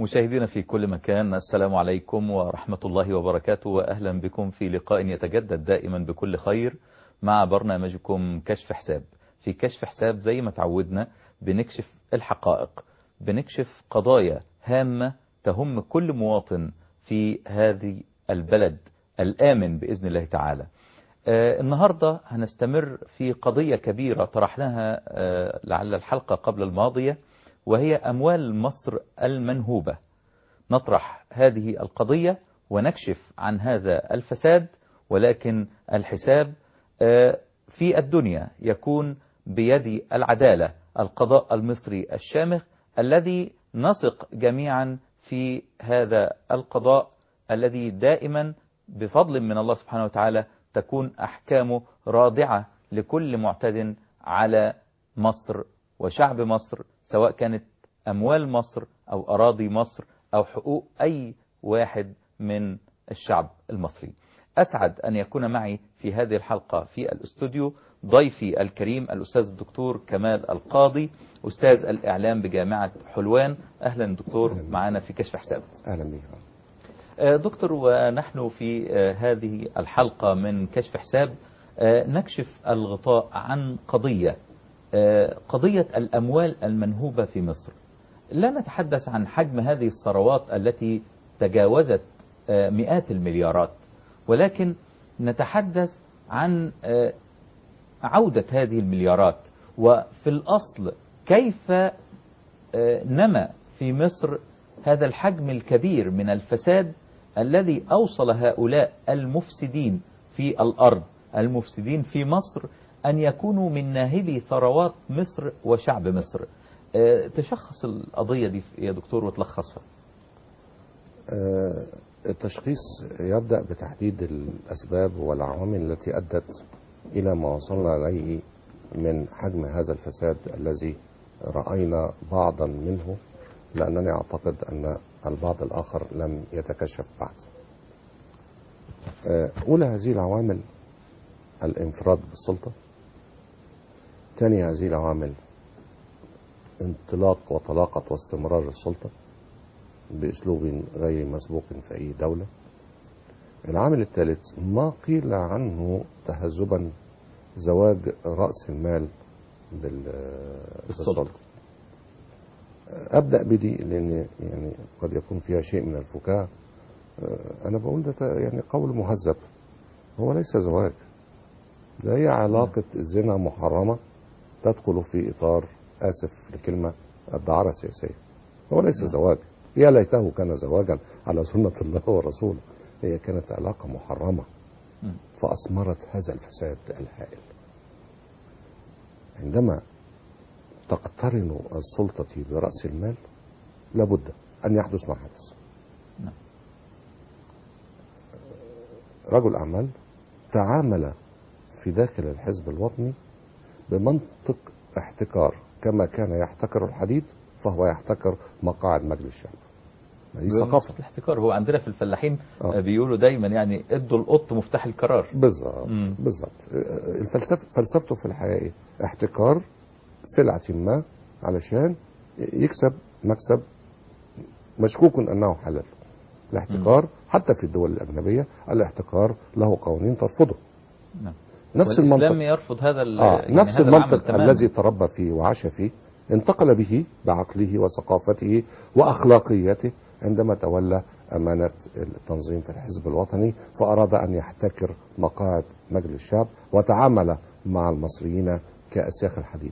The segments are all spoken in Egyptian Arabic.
مشاهدينا في كل مكان السلام عليكم ورحمة الله وبركاته وأهلا بكم في لقاء يتجدد دائما بكل خير مع برنامجكم كشف حساب في كشف حساب زي ما تعودنا بنكشف الحقائق بنكشف قضايا هامة تهم كل مواطن في هذه البلد الآمن بإذن الله تعالى آه النهاردة هنستمر في قضية كبيرة طرحناها آه لعل الحلقة قبل الماضية وهي أموال مصر المنهوبة نطرح هذه القضية ونكشف عن هذا الفساد ولكن الحساب آه في الدنيا يكون بيد العدالة القضاء المصري الشامخ الذي نثق جميعا في هذا القضاء الذي دائما بفضل من الله سبحانه وتعالى تكون أحكامه رادعة لكل معتد على مصر وشعب مصر سواء كانت أموال مصر أو أراضي مصر أو حقوق أي واحد من الشعب المصري أسعد أن يكون معي في هذه الحلقة في الاستوديو ضيفي الكريم الأستاذ الدكتور كمال القاضي أستاذ الإعلام بجامعة حلوان أهلا دكتور معنا في كشف حساب أهلا بك دكتور ونحن في هذه الحلقة من كشف حساب نكشف الغطاء عن قضية قضية الأموال المنهوبة في مصر لا نتحدث عن حجم هذه الثروات التي تجاوزت مئات المليارات ولكن نتحدث عن عودة هذه المليارات وفي الأصل كيف نما في مصر هذا الحجم الكبير من الفساد الذي أوصل هؤلاء المفسدين في الأرض المفسدين في مصر أن يكونوا من ناهبي ثروات مصر وشعب مصر تشخص القضية دي يا دكتور وتلخصها التشخيص يبدأ بتحديد الأسباب والعوامل التي أدت إلى ما وصلنا إليه من حجم هذا الفساد الذي رأينا بعضا منه لأنني أعتقد أن البعض الآخر لم يتكشف بعد أولى هذه العوامل الانفراد بالسلطة ثاني هذه العوامل انطلاق وطلاقة واستمرار السلطة بأسلوب غير مسبوق في أي دولة العامل الثالث ما قيل عنه تهذبا زواج رأس المال بالسلطة أبدأ بدي لأن يعني قد يكون فيها شيء من الفكاهة أنا بقول ده يعني قول مهذب هو ليس زواج ده هي علاقة زنا محرمة تدخل في إطار آسف لكلمة الدعارة السياسية هو ليس زواج يا ليته كان زواجا على سنة الله ورسوله هي كانت علاقة محرمة فأثمرت هذا الفساد الهائل عندما تقترن السلطة برأس المال لابد أن يحدث ما حدث رجل أعمال تعامل في داخل الحزب الوطني بمنطق احتكار كما كان يحتكر الحديد فهو يحتكر مقاعد مجلس الشعب دي ثقافة الاحتكار هو عندنا في الفلاحين آه. بيقولوا دايما يعني ادوا القط مفتاح القرار بالظبط بالظبط الفلسفه فلسفته في الحياه ايه؟ احتكار سلعه ما علشان يكسب مكسب مشكوك انه حلال الاحتكار م. حتى في الدول الاجنبيه الاحتكار له قوانين ترفضه نعم. نفس المنطق يرفض هذا آه. يعني نفس هذا المنطق الذي تربى فيه وعاش فيه انتقل به بعقله وثقافته واخلاقيته عندما تولى أمانة التنظيم في الحزب الوطني فأراد أن يحتكر مقاعد مجلس الشعب وتعامل مع المصريين كأسياخ الحديد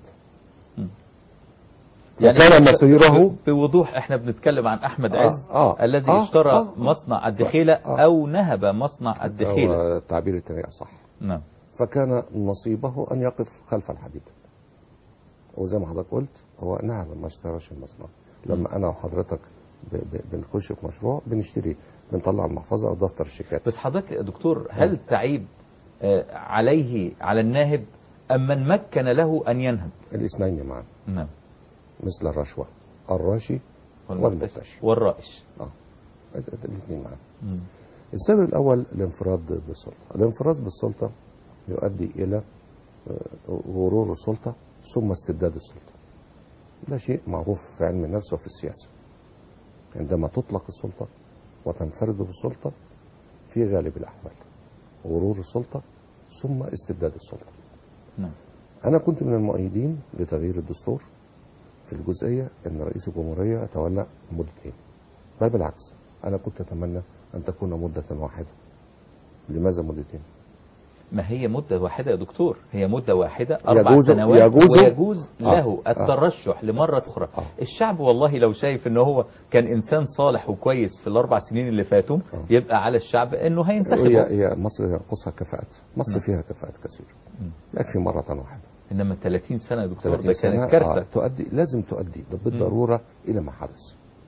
يعني كان مصيره بوضوح احنا بنتكلم عن احمد عز آه آه الذي آه اشترى آه مصنع الدخيلة آه او نهب مصنع الدخيلة التعبير الثاني صح نعم فكان نصيبه ان يقف خلف الحديد وزي ما حضرتك قلت هو نهب ما اشتراش المصنع لما انا وحضرتك بنخش في مشروع بنشتري بنطلع المحفظه او دفتر الشيكات بس حضرتك يا دكتور هل تعيب عليه على الناهب ام من مكن له ان ينهب الاثنين معا نعم مثل الرشوه الراشي والمرتشي والرائش اه الاثنين معا السبب الاول الانفراد بالسلطه الانفراد بالسلطه يؤدي الى غرور السلطه ثم استبداد السلطه ده شيء معروف في علم النفس وفي السياسه عندما تطلق السلطة وتنفرد بالسلطة في غالب الأحوال غرور السلطة ثم استبداد السلطة نعم أنا كنت من المؤيدين لتغيير الدستور في الجزئية أن رئيس الجمهورية يتولى مدتين بل بالعكس أنا كنت أتمنى أن تكون مدة واحدة لماذا مدتين؟ ما هي مدة واحدة يا دكتور هي مدة واحدة أربع يجوز- سنوات يجوز- ويجوز آه. له آه. الترشح لمرة أخرى آه. الشعب والله لو شايف ان هو كان إنسان صالح وكويس في الأربع سنين اللي فاتوا آه. يبقى على الشعب أنه هي هينتخبه هي مصر ينقصها كفاءات مصر نعم. فيها كفاءات كثيرة مم. يكفي مرة واحدة إنما 30 سنة يا دكتور 30 ده سنة، كانت كارثة آه تؤدي لازم تؤدي ده بالضرورة إلى ما حدث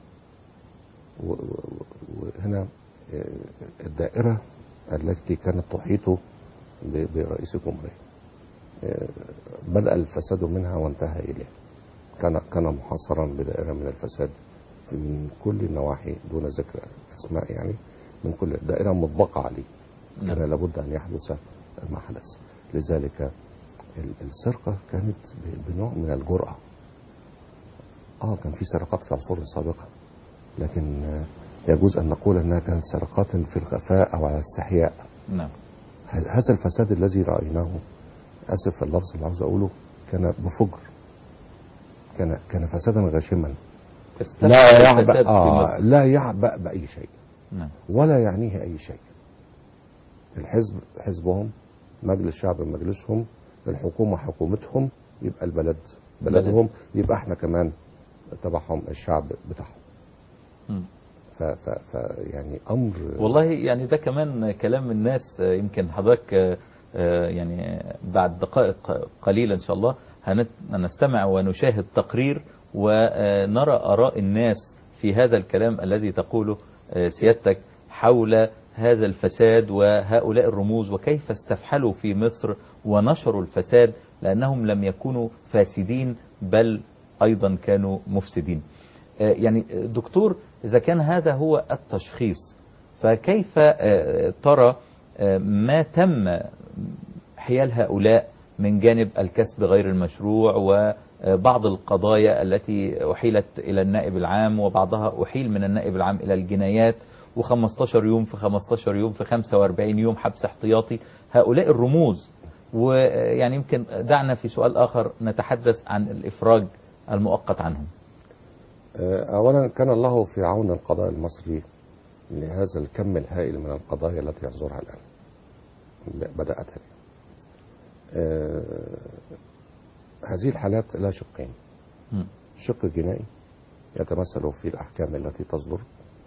و- و- وهنا آه، الدائرة التي كانت تحيط ب- برئيس الجمهورية آه، بدأ الفساد منها وانتهى إليه كان كان محاصرا بدائرة من الفساد من كل النواحي دون ذكر أسماء يعني من كل دائرة مطبقة عليه كان نعم. لابد أن يحدث ما حدث لذلك ال- السرقة كانت ب- بنوع من الجرأة اه كان في سرقات في العصور السابقة لكن آه، يجوز أن نقول أنها كانت سرقات في الخفاء أو على استحياء نعم ه- هذا الفساد الذي رأيناه أسف في اللفظ اللي عاوز أقوله كان بفجر كان كان فسادا غاشما استفسر لا يعبأ الفساد في آه مصر لا يعبأ بأي شيء نعم ولا يعنيه أي شيء الحزب حزبهم مجلس الشعب مجلسهم الحكومة حكومتهم يبقى البلد بلدهم يبقى احنا كمان تبعهم الشعب بتاعهم مم. ف, ف, ف يعني أمر والله يعني ده كمان كلام الناس آه، يمكن حضرتك آه، آه، يعني بعد دقائق قليلة إن شاء الله هنت- هنستمع ونشاهد تقرير ونرى آراء الناس في هذا الكلام الذي تقوله آه، سيادتك حول هذا الفساد وهؤلاء الرموز وكيف استفحلوا في مصر ونشروا الفساد لأنهم لم يكونوا فاسدين بل أيضا كانوا مفسدين آه، يعني آه، دكتور إذا كان هذا هو التشخيص فكيف آه، ترى آه، ما تم حيال هؤلاء من جانب الكسب غير المشروع وبعض القضايا التي أحيلت إلى النائب العام وبعضها أحيل من النائب العام إلى الجنايات و15 يوم في 15 يوم في 45 يوم حبس احتياطي هؤلاء الرموز ويعني يمكن دعنا في سؤال آخر نتحدث عن الإفراج المؤقت عنهم آه، أولا كان الله في عون القضاء المصري لهذا الكم الهائل من القضايا التي يحظرها الآن بدأتها آه، هذه الحالات لها شقين مم. شق جنائي يتمثل في الأحكام التي تصدر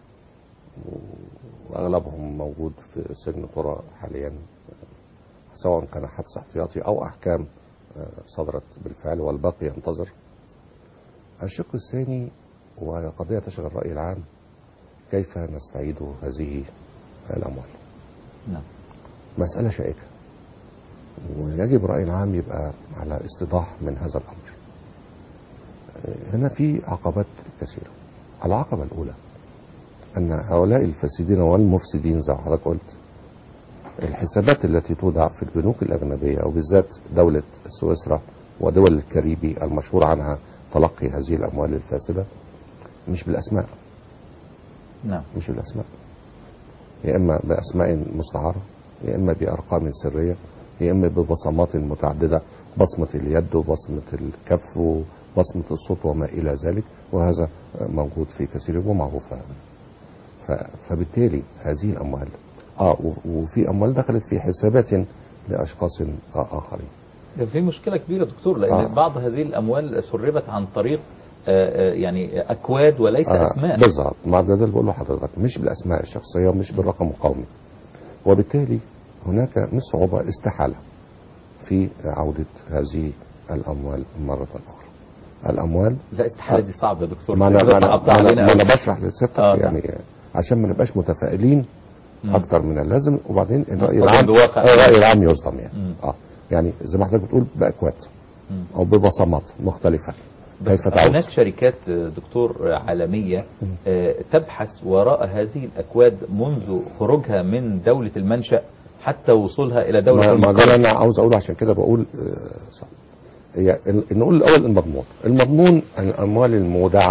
وأغلبهم موجود في سجن قرى حاليا سواء كان حبس احتياطي أو أحكام آه، صدرت بالفعل والباقي ينتظر الشق الثاني وهي قضية تشغل الرأي العام كيف نستعيد هذه الأموال نعم مسألة شائكة ويجب الرأي العام يبقى على استيضاح من هذا الأمر آه، هنا في عقبات كثيرة العقبة الأولى أن هؤلاء الفاسدين والمفسدين زي ما حضرتك قلت الحسابات التي توضع في البنوك الأجنبية وبالذات دولة سويسرا ودول الكاريبي المشهور عنها تلقي هذه الأموال الفاسدة مش بالأسماء نعم مش بالأسماء يا إما بأسماء مستعارة يا إما بأرقام سرية يا إما ببصمات متعددة بصمة اليد وبصمة الكف وبصمة الصوت وما إلى ذلك وهذا موجود في كثير ومعروف ف- فبالتالي هذه الأموال آه و- وفي أموال دخلت في حسابات لأشخاص آخرين في مشكلة كبيرة دكتور لأن آه. بعض هذه الأموال سربت عن طريق آه، آه، يعني أكواد وليس أسماء بالظبط ما ده ده اللي بقوله لحضرتك مش بالاسماء الشخصيه ومش بالرقم القومي وبالتالي هناك مش صعوبه استحاله في عوده هذه الاموال مره اخرى الاموال لا استحالة دي صعبة يا دكتور ما انا أنت ما انا, صعبت ما أنا, علينا ما أنا أوي. بشرح لسيادتك آه، يعني عشان ما نبقاش متفائلين مم. اكتر من اللازم وبعدين الراي نصطدم العام بواقع. الراي العام يصدم يعني مم. اه يعني زي ما حضرتك بتقول باكواد مم. او ببصمات مختلفه بس كيف تعود هناك شركات آه، دكتور عالمية آه، تبحث وراء هذه الأكواد منذ خروجها من دولة المنشأ حتى وصولها إلى دولة ما, ما ده المقر اللي انا عاوز اقوله عشان كده بقول آه، صح. هي ال- نقول الاول المضمون المضمون الاموال المودعه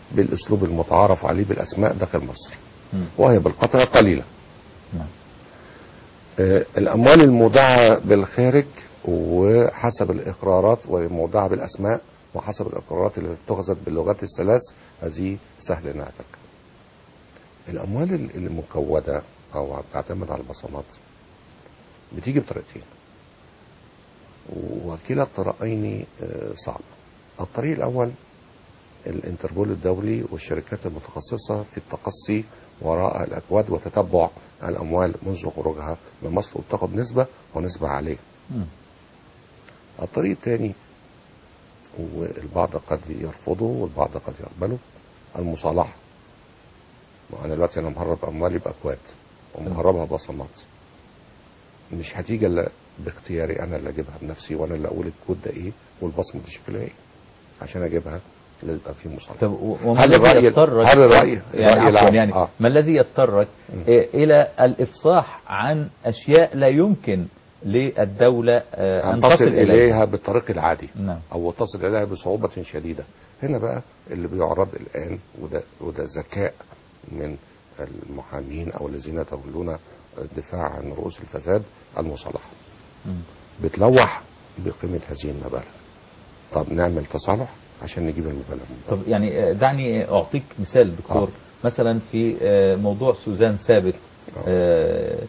بالاسلوب المتعارف عليه بالاسماء داخل مصر مم. وهي بالقطع قليله نعم آه، الاموال المودعه بالخارج وحسب الاقرارات ومودعه بالاسماء وحسب الاقرارات اللي اتخذت باللغات الثلاث هذه سهل انها تركب الاموال ال- المكوده او بتعتمد على البصمات بتيجي بطريقتين وكلا الطريقين آه، صعب الطريق الاول الانتربول الدولي والشركات المتخصصه في التقصي وراء الاكواد وتتبع الاموال منذ خروجها من مصر وبتاخد نسبه ونسبه عاليه مم. الطريق الثاني والبعض قد يرفضه والبعض قد يقبله المصالحة وأنا دلوقتي أنا مهرب أموالي بأكواد ومهربها بصمات مش هتيجي إلا باختياري أنا اللي أجيبها بنفسي وأنا اللي أقول الكود ده إيه والبصمة دي شكلها إيه عشان أجيبها لازم يبقى في مصالحة طب و- وما هل الذي الرأي- يضطرك هل الرأي- يعني الرأي عفوا العام؟ يعني آه. ما الذي يضطرك مم. إيه، الى الافصاح عن اشياء لا يمكن للدولة آه، أن ان تصل تصل اليها إليها بالطريق العادي نعم او تصل اليها بصعوبة شديدة هنا بقى اللي بيعرض الان وده وده ذكاء من المحامين او الذين يتولون الدفاع عن رؤوس الفساد المصالحة مم. بتلوح بقيمة هذه المبالغ طب نعمل تصالح عشان نجيب المبالغ من بره. طب يعني آه، دعني اعطيك مثال دكتور آه. مثلا في آه، موضوع سوزان ثابت آه. آه،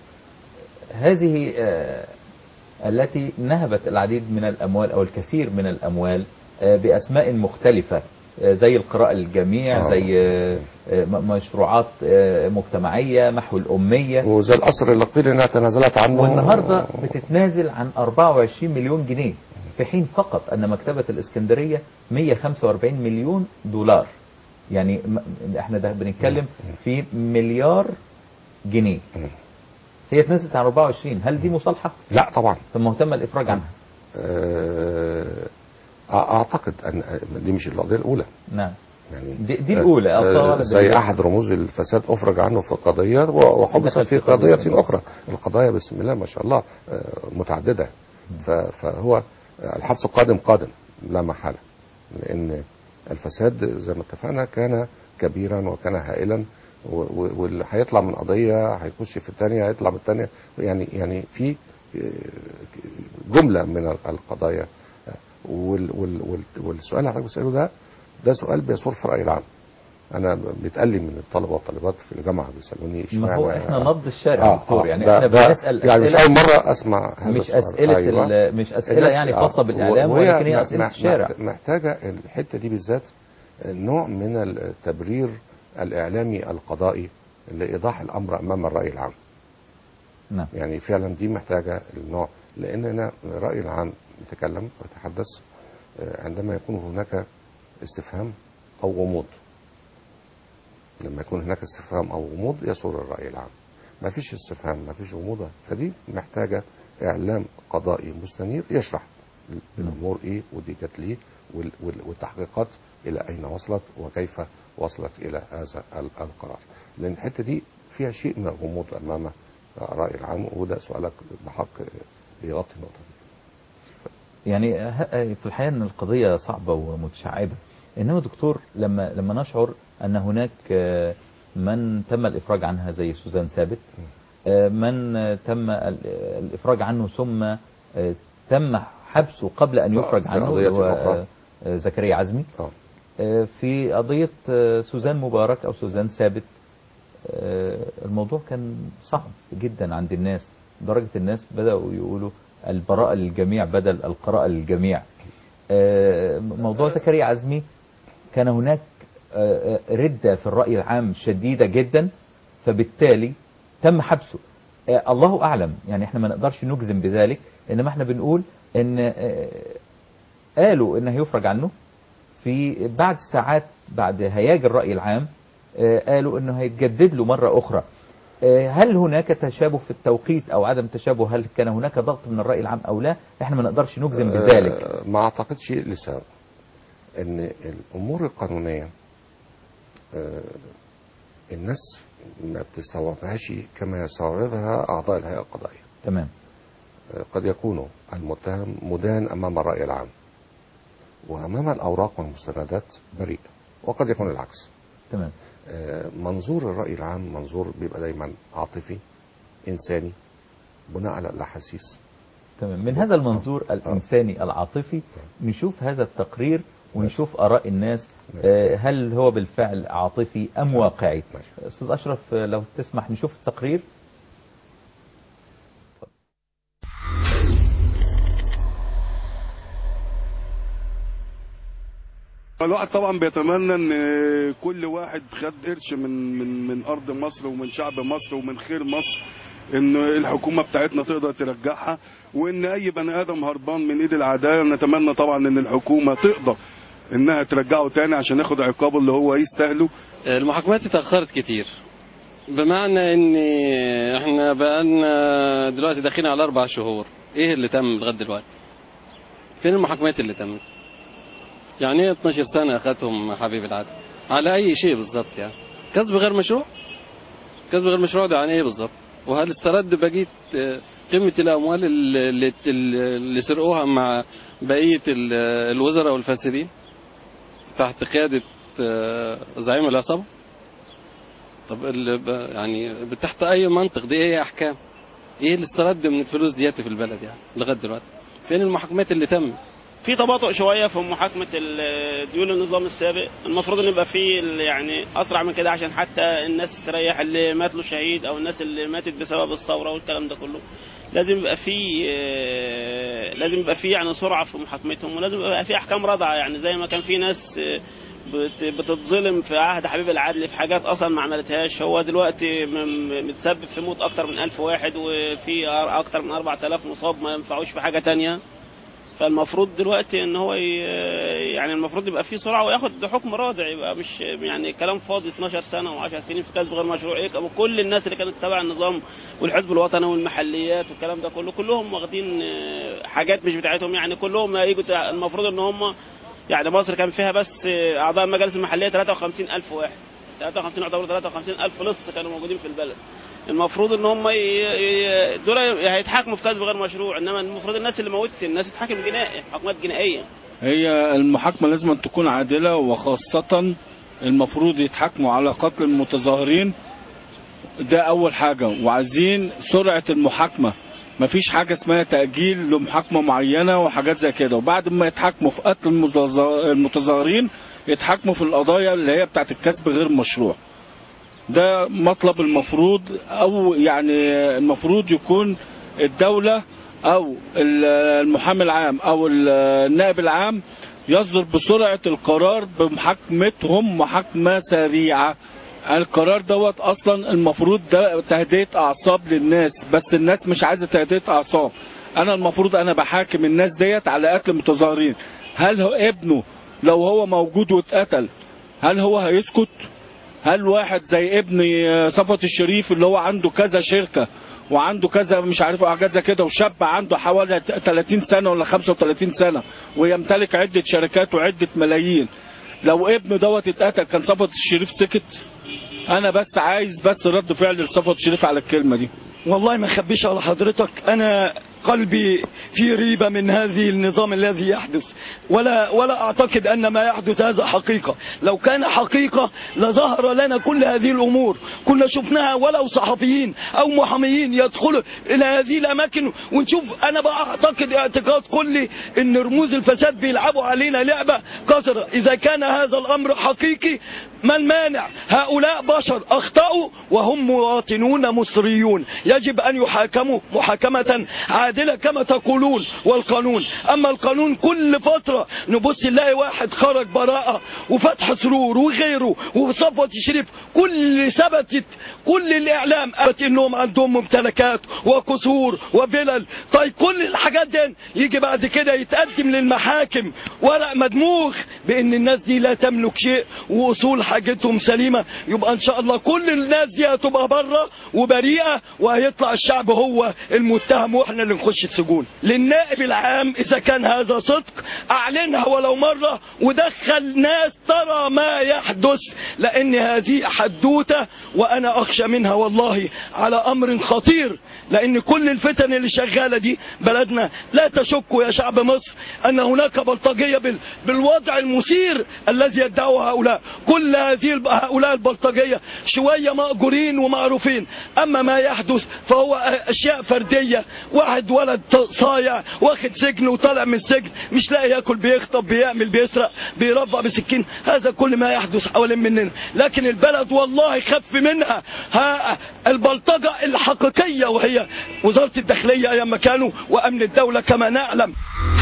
هذه آه، التي نهبت العديد من الاموال او الكثير من الاموال آه، باسماء مختلفه آه، زي القراءة للجميع آه. زي آه، آه، م- مشروعات آه، مجتمعية محو الأمية وزي القصر اللي قيل انها تنازلت عنه والنهاردة بتتنازل عن 24 مليون جنيه في حين فقط أن مكتبة الإسكندرية 145 مليون دولار يعني م- احنا ده بنتكلم في مليار جنيه مم. هي اتنازلت عن 24 هل دي مصالحة؟ لا طبعا ثم مهتم الإفراج عنها آه، اعتقد ان دي مش القضيه الاولى نعم يعني دي, دي الأولى آه، الطالب زي اللي- احد رموز الفساد افرج عنه في قضيه وحبس دخل في في قضية. قضيه اخرى القضايا بسم الله ما شاء الله آه، متعدده ف- فهو الحبس قادم قادم لا محاله لان الفساد زي ما اتفقنا كان كبيرا وكان هائلا و- و- واللي هيطلع من قضيه هيخش في الثانيه هيطلع من الثانيه يعني يعني في آه، جمله من القضايا وال وال وال والسؤال اللي حضرتك بتساله ده ده سؤال بيثور في الراي العام انا بيتقال لي من الطلبه والطالبات في الجامعه بيسالوني ما هو اشمعنى- احنا نبض الشارع آه، دكتور آه، يعني ده- احنا ده بنسأل يعني مش أسئلة اول مره اسمع هذا مش السؤال. أسئلة أيوة. ال- مش أسئلة الناس- يعني آه، خاصة بالإعلام وهي ولكن هي م- أسئلة م- الشارع محتاجه الحته دي بالذات نوع من التبرير الاعلامي القضائي لايضاح الامر امام الراي العام نعم يعني فعلا دي محتاجه النوع لان انا الراي العام يتكلم ويتحدث آه، عندما يكون هناك استفهام او غموض لما يكون هناك استفهام او غموض يسر الراي العام ما فيش استفهام ما فيش غموض فدي محتاجه اعلام قضائي مستنير يشرح الامور ايه ودي جت ليه وال- وال- والتحقيقات الى اين وصلت وكيف وصلت الى هذا ال- القرار لان الحته دي فيها شيء من الغموض امام الراي العام وده سؤالك بحق يغطي النقطه دي يعني ه- في الحقيقة أن القضية صعبة ومتشعبة إنما دكتور لما لما نشعر أن هناك آه، من تم الإفراج عنها زي سوزان ثابت آه، من آه، تم ال- الإفراج عنه ثم آه، تم حبسه قبل أن يفرج في عنه قضية هو أخرى. آه، زكريا عزمي اه آه، في قضية آه، سوزان مبارك أو سوزان ثابت آه، الموضوع كان صعب جدا عند الناس درجة الناس بدأوا يقولوا البراءة للجميع بدل القراءة للجميع آه، موضوع زكريا عزمي كان هناك آه، آه، ردة في الرأي العام شديدة جدا فبالتالي تم حبسه آه، الله أعلم يعني احنا ما نقدرش نجزم بذلك إنما احنا بنقول إن آه، قالوا إنه هيفرج عنه في بعد ساعات بعد هياج الرأي العام آه، قالوا انه هيتجدد له مرة اخرى آه، هل هناك تشابه في التوقيت او عدم تشابه هل كان هناك ضغط من الرأي العام او لا احنا ما نقدرش نجزم بذلك آه، ما اعتقدش لسبب ان الامور القانونيه آه، الناس ما بتستوعبهاش كما يستوعبها اعضاء الهيئه القضائيه تمام آه، قد يكون المتهم مدان امام الراي العام وامام الاوراق والمستندات بريء وقد يكون العكس تمام آه، منظور الرأي العام منظور بيبقى دايما عاطفي إنساني بناء على الأحاسيس تمام من هذا المنظور الإنساني العاطفي نشوف هذا التقرير ونشوف آراء الناس آه، هل هو بالفعل عاطفي أم واقعي ماشي. أستاذ أشرف آه، لو تسمح نشوف التقرير الواحد طبعا بيتمنى ان كل واحد خد قرش من من من ارض مصر ومن شعب مصر ومن خير مصر ان الحكومه بتاعتنا تقدر ترجعها وان اي بني ادم هربان من ايد العداله نتمنى طبعا ان الحكومه تقدر انها ترجعه تاني عشان ياخد عقابه اللي هو يستاهله المحاكمات اتأخرت كتير بمعنى ان احنا بقالنا دلوقتي داخلين على اربع شهور ايه اللي تم لغايه دلوقتي فين المحاكمات اللي تمت يعني ايه 12 سنه اخدهم حبيب العدل على اي شيء بالظبط يعني كسب غير مشروع كسب غير مشروع ده يعني ايه بالظبط وهل استرد بقيه آه، قيمه الاموال اللي, اللي سرقوها مع بقيه ال- الوزراء والفاسدين تحت قياده آه، زعيم العصابه طب ال- ب- يعني تحت اي منطق دي ايه احكام ايه اللي استرد من الفلوس ديت في البلد يعني لغايه دلوقتي فين المحاكمات اللي تمت في تباطؤ شويه في محاكمه ال- ديون النظام السابق المفروض ان يبقى في ال- يعني اسرع من كده عشان حتى الناس تستريح اللي مات له شهيد او الناس اللي ماتت بسبب الثوره والكلام ده كله لازم يبقى في آه، لازم يبقى في يعني سرعه في محاكمتهم ولازم يبقى في احكام رادعه يعني زي ما كان في ناس آه، بت- بتتظلم في عهد حبيب العدل في حاجات اصلا ما عملتهاش هو دلوقتي م- م- متسبب في موت اكتر من ألف واحد وفي اكتر من 4000 مصاب ما ينفعوش في حاجه تانية فالمفروض دلوقتي ان هو ي- يعني المفروض يبقى فيه سرعه وياخد حكم رادع يبقى مش يعني كلام فاضي 12 سنه و10 سنين في كسب غير مشروع ايه وكل الناس اللي كانت تبع النظام والحزب الوطني والمحليات والكلام ده كله كلهم واخدين آه، حاجات مش بتاعتهم يعني كلهم يجوا تع- المفروض ان هم يعني مصر كان فيها بس آه، اعضاء المجالس المحليه 53000 واحد 53 يعتبروا 53000 لص كانوا موجودين في البلد المفروض ان هم ي- ي- دول هيتحاكموا في كسب غير مشروع انما المفروض الناس اللي موتت الناس تتحاكم جنائي حكومات جنائيه هي المحاكمة لازم أن تكون عادلة وخاصة المفروض يتحاكموا على قتل المتظاهرين ده أول حاجة وعايزين سرعة المحاكمة مفيش حاجة اسمها تأجيل لمحاكمة معينة وحاجات زي كده وبعد ما يتحاكموا في قتل المتظا- المتظاهرين يتحاكموا في القضايا اللي هي بتاعت الكسب غير مشروع ده مطلب المفروض او يعني المفروض يكون الدولة او المحامي العام او النائب العام يصدر بسرعة القرار بمحاكمتهم محاكمة سريعة القرار دوت اصلا المفروض ده تهدئة اعصاب للناس بس الناس مش عايزة تهدئة اعصاب انا المفروض انا بحاكم الناس ديت على قتل متظاهرين هل هو ابنه لو هو موجود واتقتل هل هو هيسكت هل واحد زي ابن صفوت الشريف اللي هو عنده كذا شركة وعنده كذا مش عارف حاجات زي كده وشاب عنده حوالي 30 سنة ولا 35 سنة ويمتلك عدة شركات وعدة ملايين لو ابنه دوت اتقتل كان صفوت الشريف سكت انا بس عايز بس رد فعل لصفوت الشريف على الكلمة دي والله ما اخبيش على حضرتك انا قلبي في ريبة من هذه النظام الذي يحدث ولا ولا اعتقد ان ما يحدث هذا حقيقة لو كان حقيقة لظهر لنا كل هذه الامور كنا شفناها ولو صحفيين او محاميين يدخلوا الى هذه الاماكن ونشوف انا بعتقد اعتقاد كلي ان رموز الفساد بيلعبوا علينا لعبة قذرة اذا كان هذا الامر حقيقي ما المانع هؤلاء بشر اخطأوا وهم مواطنون مصريون يجب ان يحاكموا محاكمة عادلة كما تقولون والقانون اما القانون كل فترة نبص نلاقي واحد خرج براءة وفتح سرور وغيره وصفوة الشريف كل ثبتت كل الاعلام قالت انهم عندهم ممتلكات وقصور وفلل طيب كل الحاجات دي يجي بعد كده يتقدم للمحاكم ورق مدموغ بان الناس دي لا تملك شيء واصول حاجتهم سليمه يبقى ان شاء الله كل الناس دي هتبقى بره وبريئه وهيطلع الشعب هو المتهم واحنا اللي نخش السجون للنائب العام اذا كان هذا صدق اعلنها ولو مره ودخل ناس ترى ما يحدث لان هذه حدوته وانا اخشى منها والله على امر خطير لان كل الفتن اللي شغاله دي بلدنا لا تشكوا يا شعب مصر ان هناك بلطجيه بال- بالوضع المثير الذي يدعوه هؤلاء كل هذه الب- هؤلاء البلطجيه شويه ماجورين ومعروفين اما ما يحدث فهو اشياء فرديه واحد ولد صايع واخد سجن وطالع من السجن مش لاقي ياكل بيخطب بيعمل بيسرق بيربع بسكين هذا كل ما يحدث حوالين مننا لكن البلد والله خف منها ها البلطجه الحقيقيه وهي وزاره الداخليه ايام ما كانوا وامن الدوله كما نعلم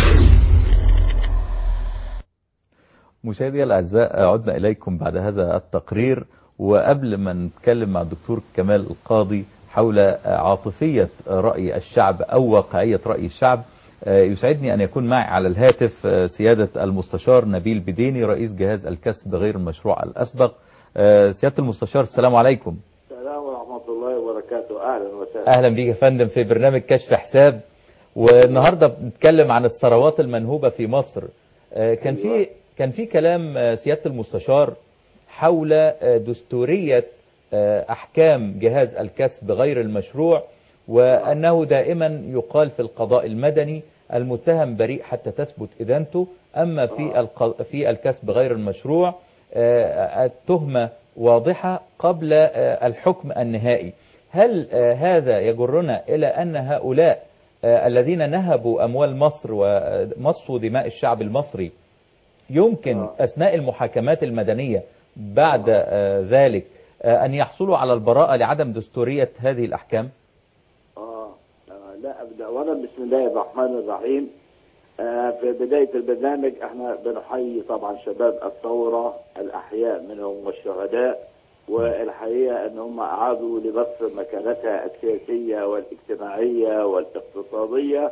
مشاهدي الأعزاء عدنا إليكم بعد هذا التقرير وقبل ما نتكلم مع الدكتور كمال القاضي حول عاطفية رأي الشعب أو واقعية رأي الشعب يسعدني أن يكون معي على الهاتف سيادة المستشار نبيل بديني رئيس جهاز الكسب غير المشروع الأسبق سيادة المستشار السلام عليكم السلام ورحمة الله وبركاته أهلا وسهلا أهلا بيك يا فندم في برنامج كشف حساب والنهاردة بنتكلم عن الثروات المنهوبة في مصر كان في كان في كلام سيادة المستشار حول دستورية أحكام جهاز الكسب غير المشروع وأنه دائما يقال في القضاء المدني المتهم بريء حتى تثبت إدانته أما في الق- في الكسب غير المشروع التهمة واضحة قبل الحكم النهائي هل هذا يجرنا إلى أن هؤلاء الذين نهبوا أموال مصر ومصوا دماء الشعب المصري يمكن أثناء المحاكمات المدنية بعد ذلك أن يحصلوا على البراءة لعدم دستورية هذه الأحكام آه آه، لا أبدأ أولا بسم الله الرحمن الرحيم آه في بداية البرنامج احنا بنحيي طبعا شباب الثورة الأحياء منهم والشهداء والحقيقة أن هم أعادوا لمصر مكانتها السياسية والاجتماعية والاقتصادية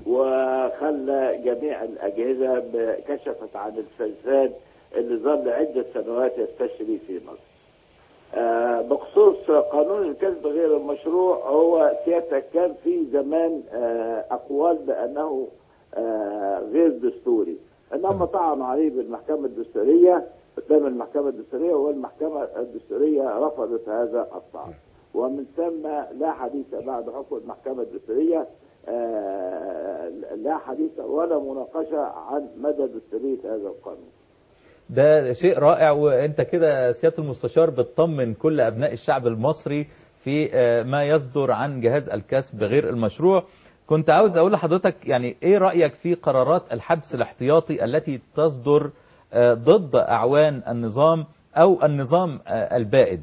وخلى جميع الأجهزة ب- كشفت عن الفساد اللي ظل عدة سنوات يستشري في مصر آه، بخصوص قانون الكسب غير المشروع هو سيادتك كان في زمان آه، اقوال بانه آه، غير دستوري انما طعنوا عليه بالمحكمه الدستوريه قدام المحكمه الدستوريه والمحكمه الدستوريه رفضت هذا الطعن ومن ثم لا حديث بعد حكم المحكمه الدستوريه آه، لا حديث ولا مناقشه عن مدى دستوريه هذا القانون ده شيء رائع وانت كده سيادة المستشار بتطمن كل ابناء الشعب المصري في ما يصدر عن جهاز الكسب غير المشروع كنت عاوز اقول لحضرتك يعني ايه رأيك في قرارات الحبس الاحتياطي التي تصدر ضد اعوان النظام او النظام البائد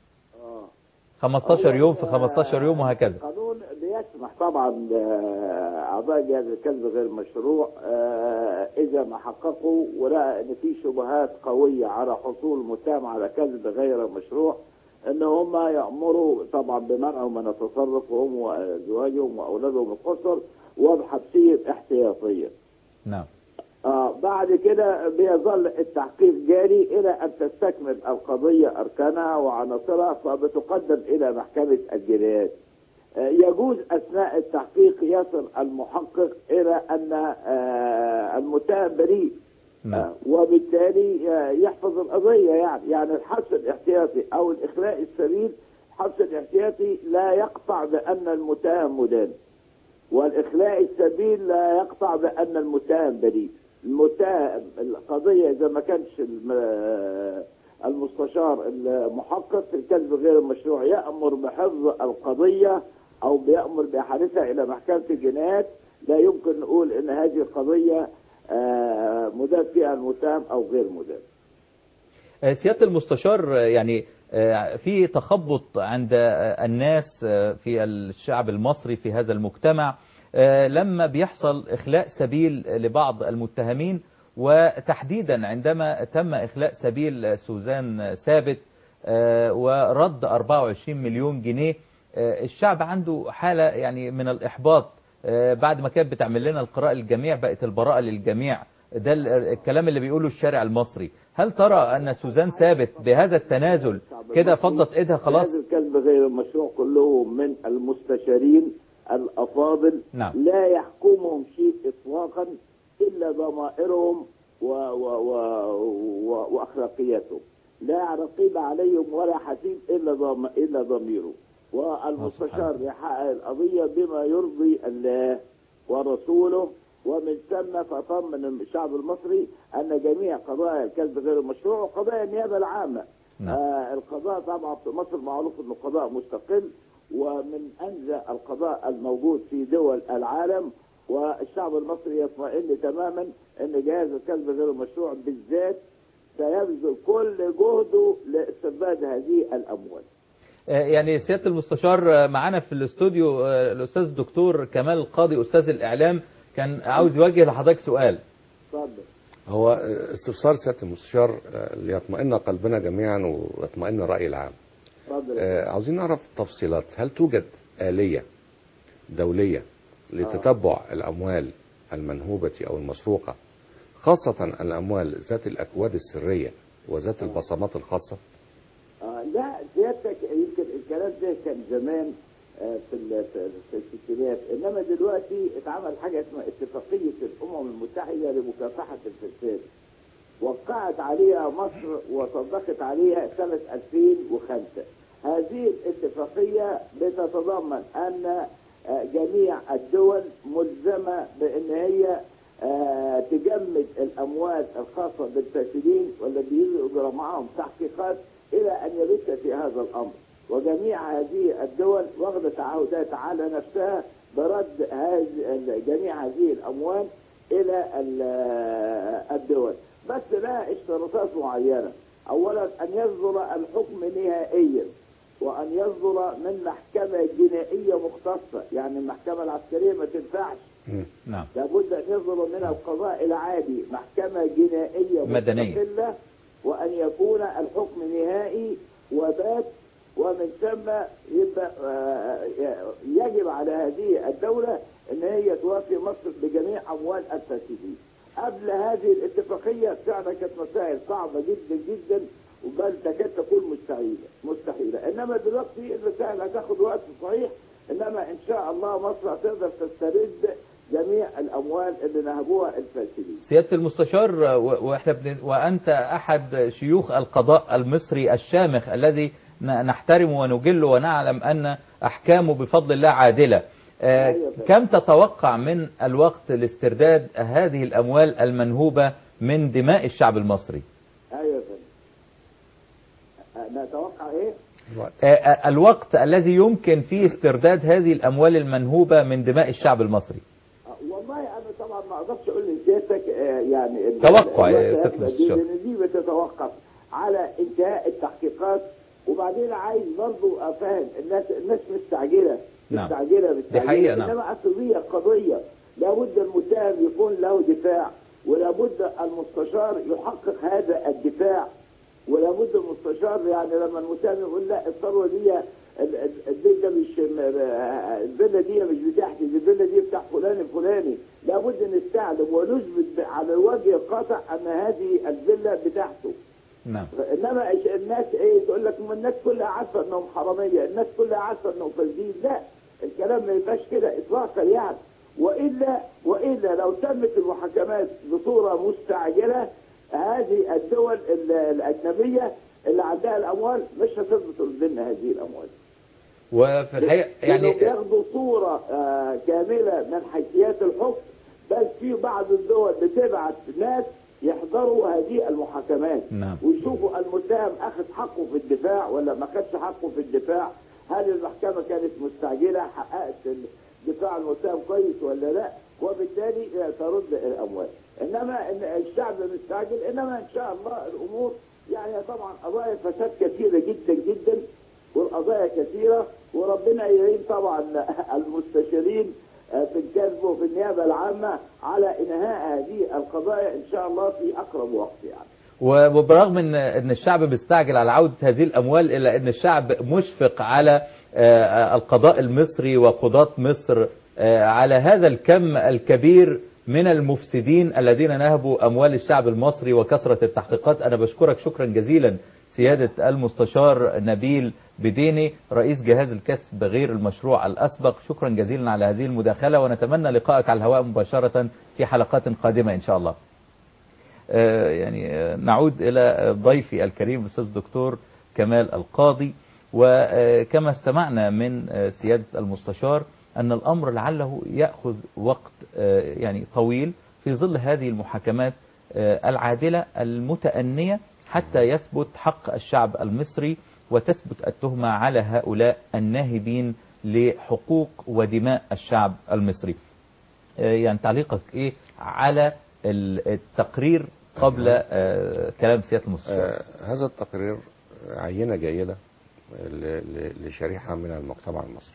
15 يوم في 15 يوم وهكذا القانون بيسمح طبعا لاعضاء جهاز الكسب غير مشروع آه، اذا ما حققوا ولقى ان في شبهات قويه على حصول متهم على كسب غير مشروع ان هم يامروا طبعا بمنعهم من التصرف وهم وازواجهم واولادهم القصر وبحبسهم احتياطيا. نعم آه بعد كده بيظل التحقيق جاري إلى أن تستكمل القضية أركانها وعناصرها فبتقدم إلى محكمة الجنايات. آه يجوز أثناء التحقيق يصل المحقق إلى أن آه المتهم بريء نعم آه وبالتالي آه يحفظ القضية يعني يعني الحبس الاحتياطي أو الإخلاء السبيل الحبس الاحتياطي لا يقطع بأن المتهم مدان. والإخلاء السبيل لا يقطع بأن المتهم بريء المتهم القضية إذا ما كانش الم- المستشار المحقق في الكذب غير المشروع يأمر بحفظ القضية أو بيأمر بإحالتها إلى محكمة الجنايات لا يمكن نقول إن هذه القضية آه، مدان فيها المتهم أو غير مدان آه، سيادة المستشار آه، يعني آه، في تخبط عند آه، الناس آه، في الشعب المصري في هذا المجتمع آه، لما بيحصل إخلاء سبيل لبعض المتهمين وتحديدا عندما تم إخلاء سبيل سوزان ثابت آه، ورد 24 مليون جنيه آه، الشعب عنده حالة يعني من الإحباط آه، بعد ما كانت بتعمل لنا القراءة للجميع بقت البراءة للجميع ده ال- الكلام اللي بيقوله الشارع المصري هل ترى أن سوزان ثابت بهذا التنازل كده فضت إيدها خلاص هذا الكذب غير المشروع كلهم من المستشارين الأفاضل نعم. لا يحكمهم شيء إطلاقا إلا ضمائرهم و و و و وأخلاقياتهم لا رقيب عليهم ولا حسيب إلا ضم إلا ضميره والمستشار يحقق القضية بما يرضي الله ورسوله ومن ثم فطمن الشعب المصري أن جميع قضايا الكسب غير المشروع وقضايا النيابة العامة نعم. آه القضاء طبعا في مصر معروف انه قضاء مستقل ومن انزه القضاء الموجود في دول العالم والشعب المصري يطمئن تماما ان جهاز الكسب غير المشروع بالذات سيبذل كل جهده لاسترداد هذه الاموال. آه، يعني سيادة المستشار آه، معانا في الاستوديو آه، الأستاذ الدكتور كمال القاضي أستاذ الإعلام كان عاوز يوجه لحضرتك سؤال اتفضل. هو استفسار سياده المستشار آه، ليطمئن قلبنا جميعا ويطمئن الراي العام اتفضل. آه، عاوزين نعرف تفصيلات هل توجد آلية دولية لتتبع الأموال المنهوبة أو المسروقة خاصة الأموال ذات الأكواد السرية وذات البصمات الخاصة آه لا سيادتك يمكن الكلام ده كان زمان آه في ال- في في الستينات انما دلوقتي اتعمل حاجه اسمها اتفاقيه الامم المتحده لمكافحه الفساد وقعت عليها مصر وصدقت عليها سنه 2005 هذه الاتفاقيه بتتضمن ان آه، جميع الدول ملزمه بان هي آه، تجمد الاموال الخاصه بالفاسدين والذين يجرى معهم تحقيقات الى ان يبت في هذا الامر وجميع هذه الدول واخذه تعهدات على نفسها برد هذه جميع هذه الاموال الى ال- الدول بس لها اشتراطات معينه اولا ان يصدر الحكم نهائيا وان يصدر من محكمه جنائيه مختصه يعني المحكمه العسكريه ما تنفعش نعم لابد ان يصدر من القضاء العادي محكمه جنائيه مدنية. مستقله وان يكون الحكم نهائي وبات ومن ثم يبقى آه، يجب على هذه الدوله ان هي توفي مصر بجميع اموال الفاسدين. قبل هذه الاتفاقيه فعلا كانت مسائل صعبه جدا جدا وبل تكاد تكون مستحيله مستحيله انما دلوقتي المسائل هتاخد وقت صحيح انما ان شاء الله مصر هتقدر تسترد جميع الاموال اللي نهبوها الفاسدين. سيادة المستشار آه، و- واحنا بن... وأنت أحد شيوخ القضاء المصري الشامخ الذي ن- نحترم ونجل ونعلم أن أحكامه بفضل الله عادلة آه، أيوة. كم تتوقع من الوقت لاسترداد هذه الأموال المنهوبة من دماء الشعب المصري ايوه يا فندم. أه، نتوقع ايه؟ الوقت. آه، آه، الوقت الذي يمكن فيه استرداد هذه الأموال المنهوبة من دماء الشعب المصري أه، والله انا طبعا ما اقدرش اقول لسيادتك آه، يعني ال- توقع يا الوقت سيادة هيبقى دي- المستشار. لان دي بتتوقف على انتهاء التحقيقات وبعدين عايز برضه افهم الناس الناس مستعجله نعم. مستعجله مستعجله حقيقة، نعم. انما اصل دي قضيه لابد المتهم يكون له دفاع ولابد المستشار يحقق هذا الدفاع ولابد المستشار يعني لما المتهم يقول لا الثروه دي ال- ال- البيت ده مش م- الفيلا دي مش بتاعتي دي الفيلا دي بتاع فلان الفلاني لابد نستعلم ونثبت ب- على الوجه القاطع ان هذه الفيلا بتاعته نعم انما إيش- الناس ايه تقول لك ما الناس كلها عارفه انهم حراميه الناس كلها عارفه انهم فاسدين لا الكلام ما يبقاش كده اطلاقا يعني والا والا لو تمت المحاكمات بصوره مستعجله هذه الدول ال- الاجنبيه اللي عندها الاموال مش هتضبط لنا هذه الاموال وفي الحقيقة يعني يعني بياخدوا صوره آه كامله من حيثيات الحكم بل في بعض الدول بتبعت ناس يحضروا هذه المحاكمات نعم. ويشوفوا المتهم اخذ حقه في الدفاع ولا ما خدش حقه في الدفاع هل المحكمه كانت مستعجله حققت دفاع المتهم كويس ولا لا وبالتالي ترد الاموال انما إن الشعب مستعجل انما ان شاء الله الامور يعني طبعا قضايا فساد كثيره جدا جدا والقضايا كثيره وربنا يعين طبعا المستشارين في الكسب وفي النيابه العامه على انهاء هذه القضايا ان شاء الله في اقرب وقت يعني. وبرغم ان ان الشعب بيستعجل على عوده هذه الاموال الا ان الشعب مشفق على آه، القضاء المصري وقضاة مصر آه، على هذا الكم الكبير من المفسدين الذين نهبوا اموال الشعب المصري وكثره التحقيقات انا بشكرك شكرا جزيلا سيادة المستشار نبيل بديني رئيس جهاز الكسب غير المشروع الأسبق شكرا جزيلا على هذه المداخلة ونتمنى لقائك على الهواء مباشرة في حلقات قادمة إن شاء الله آه، يعني آه، نعود إلى ضيفي الكريم الأستاذ الدكتور كمال القاضي وكما استمعنا من آه، سيادة المستشار أن الأمر لعله يأخذ وقت آه، يعني طويل في ظل هذه المحاكمات آه، العادلة المتأنية حتى يثبت حق الشعب المصري وتثبت التهمة على هؤلاء الناهبين لحقوق ودماء الشعب المصري آه، يعني تعليقك إيه على ال- التقرير قبل آه، كلام سيادة المستشار آه هذا التقرير عينة جيدة ل- ل- لشريحة من المجتمع المصري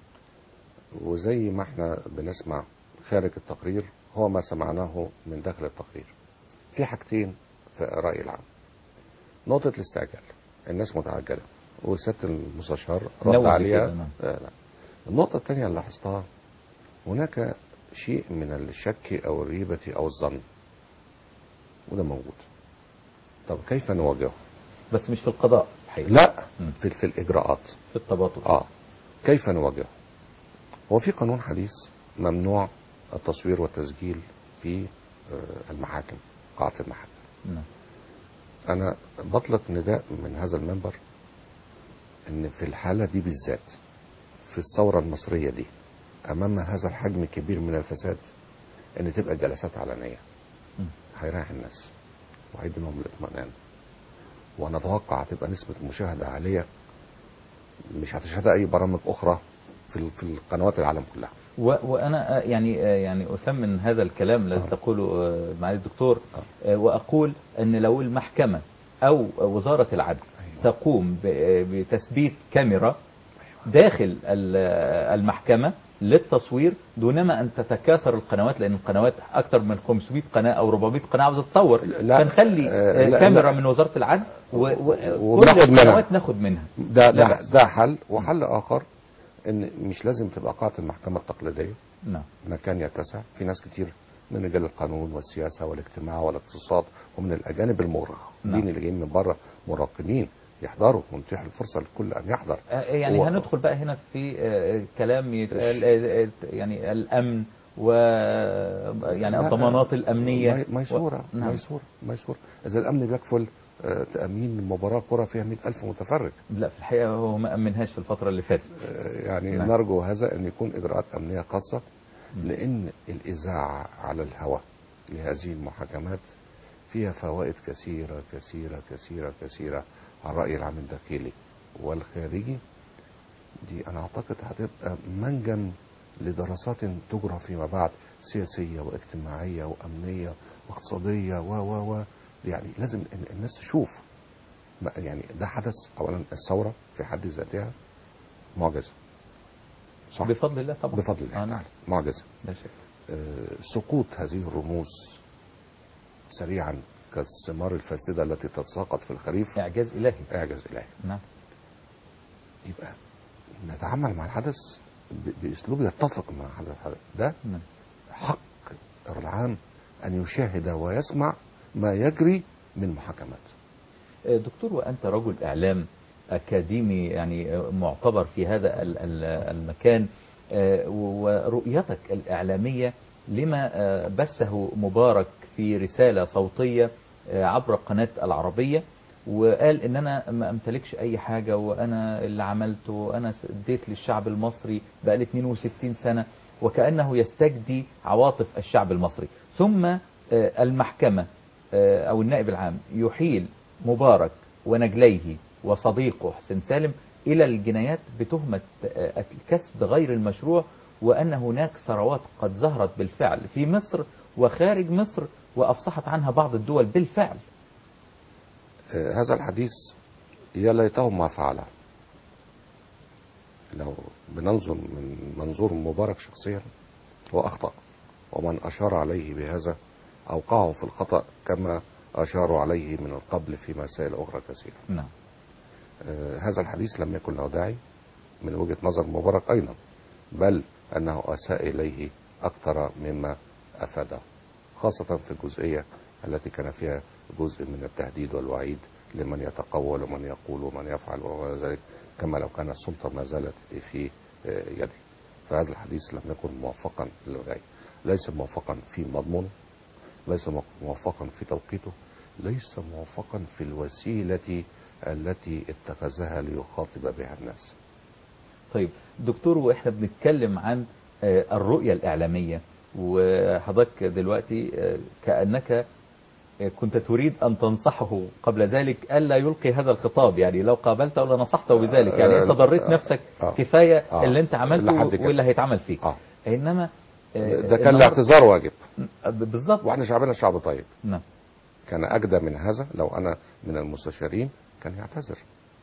وزي ما احنا بنسمع خارج التقرير هو ما سمعناه من داخل التقرير في حاجتين في الرأي العام نقطة الاستعجال الناس متعجلة وسيادة المستشار رد نوه عليها كده، نعم. آه لا. النقطة الثانية اللي لاحظتها هناك شيء من الشك أو الريبة أو الظن وده موجود طب كيف نواجهه بس مش في القضاء الحقيقة لا مم. في, في الإجراءات في التباطؤ اه كيف نواجهه هو في قانون حديث ممنوع التصوير والتسجيل في آه، المحاكم قاعة المحاكم نعم. أنا بطلق نداء من هذا المنبر إن في الحالة دي بالذات في الثورة المصرية دي أمام هذا الحجم الكبير من الفساد إن تبقى جلسات علنية مم. هيريح الناس وهيدي لهم الاطمئنان ونتوقع تبقى نسبة مشاهدة عالية مش هتشهدها أي برامج أخرى في ال- في القنوات العالم كلها و- وانا آه، يعني آه، يعني اثمن هذا الكلام الذي آه. تقوله آه، معالي الدكتور آه، واقول ان لو المحكمه او وزاره العدل أيوة. تقوم ب- آه، بتثبيت كاميرا داخل ال- آه، المحكمه للتصوير دونما ان تتكاثر القنوات لان القنوات اكثر من 500 قناه او 400 قناه عاوزه تصور لا. فنخلي آه، آه، لا، كاميرا لا. من وزاره العدل وكل وبناخد منها. القنوات ناخد منها ده لا ده, بأس. ده حل وحل آخر إن مش لازم تبقى قاعة المحكمة التقليدية نعم مكان يتسع في ناس كتير من رجال القانون والسياسة والاجتماع والاقتصاد ومن الأجانب المراقبين نعم. اللي جايين من بره مراقبين يحضروا ونتيح الفرصة للكل أن يحضر آه، يعني و- هندخل بقى هنا في آه، كلام يتقال آه، آه، يعني الامن و يعني لا، الضمانات الامنيه مي- ميسورة و... نعم. ميسورة ميسورة إذا الأمن بيكفل آه، تأمين مباراة كرة فيها 100000 متفرج لا في الحقيقه هو ما امنهاش في الفتره اللي فاتت آه، يعني نعم. نرجو هذا أن يكون إجراءات أمنية خاصة لأن الإذاعة على الهواء لهذه المحاكمات فيها فوائد كثيرة كثيرة كثيرة كثيرة على الرأي العام الداخلي والخارجي دي أنا أعتقد هتبقى منجم لدراسات تجرى فيما بعد سياسية واجتماعية وأمنية واقتصادية و و و يعني لازم ال- الناس تشوف ما- يعني ده حدث أولا الثورة في حد ذاتها معجزة صح بفضل الله طبعا بفضل الله آه، نعم. تعالى معجزة لا شك آه، سقوط هذه الرموز سريعا كالثمار الفاسدة التي تتساقط في الخريف اعجاز الهي إعجاز إلهي نعم يبقى نتعامل مع الحدث ب- بأسلوب يتفق مع هذا الحدث ده نعم حق العام أن يشاهد ويسمع ما يجري من محاكمات آه، دكتور وانت رجل اعلام اكاديمي يعني آه، معتبر في هذا ال- ال- المكان آه، ورؤيتك الاعلاميه لما آه، بثه مبارك في رساله صوتيه آه، عبر قناه العربيه وقال ان انا ما امتلكش اي حاجه وانا اللي عملته انا اديت للشعب المصري بقالي 62 سنه وكانه يستجدي عواطف الشعب المصري ثم آه، المحكمه آه، او النائب العام يحيل مبارك ونجليه وصديقه حسين سالم الى الجنايات بتهمه آه، الكسب غير المشروع وان هناك ثروات قد ظهرت بالفعل في مصر وخارج مصر وافصحت عنها بعض الدول بالفعل آه، هذا الحديث يا ليته ما فعله لو بننظر من منظور مبارك شخصيا هو أخطأ ومن أشار عليه بهذا أوقعه في الخطأ كما أشاروا عليه من القبل في مسائل أخرى كثيرة نعم آه، هذا الحديث لم يكن له داعي من وجهة نظر مبارك أيضا بل أنه أساء إليه أكثر مما أفاده خاصة في الجزئية التي كان فيها جزء من التهديد والوعيد لمن يتقول ومن يقول ومن يفعل وما ذلك كما لو كان السلطة ما زالت في آه، يده فهذا الحديث لم يكن موفقا للغاية ليس موفقا في مضمونه ليس موفقا في توقيته ليس موفقا في الوسيلة التي اتخذها ليخاطب بها الناس طيب دكتور واحنا بنتكلم عن آه، الرؤية الإعلامية وحضرتك دلوقتي آه، كأنك آه، كنت تريد أن تنصحه قبل ذلك ألا يلقي هذا الخطاب يعني لو قابلته لنصحته بذلك يعني أنت ضريت آه، نفسك آه، كفاية آه، اللي أنت لحد عملته كده. واللي هيتعمل فيك آه. إنما آه، ده كان النهاردة- الاعتذار واجب بالظبط واحنا شعبنا شعب طيب نعم كان أجدى من هذا لو أنا من المستشارين كان يعتذر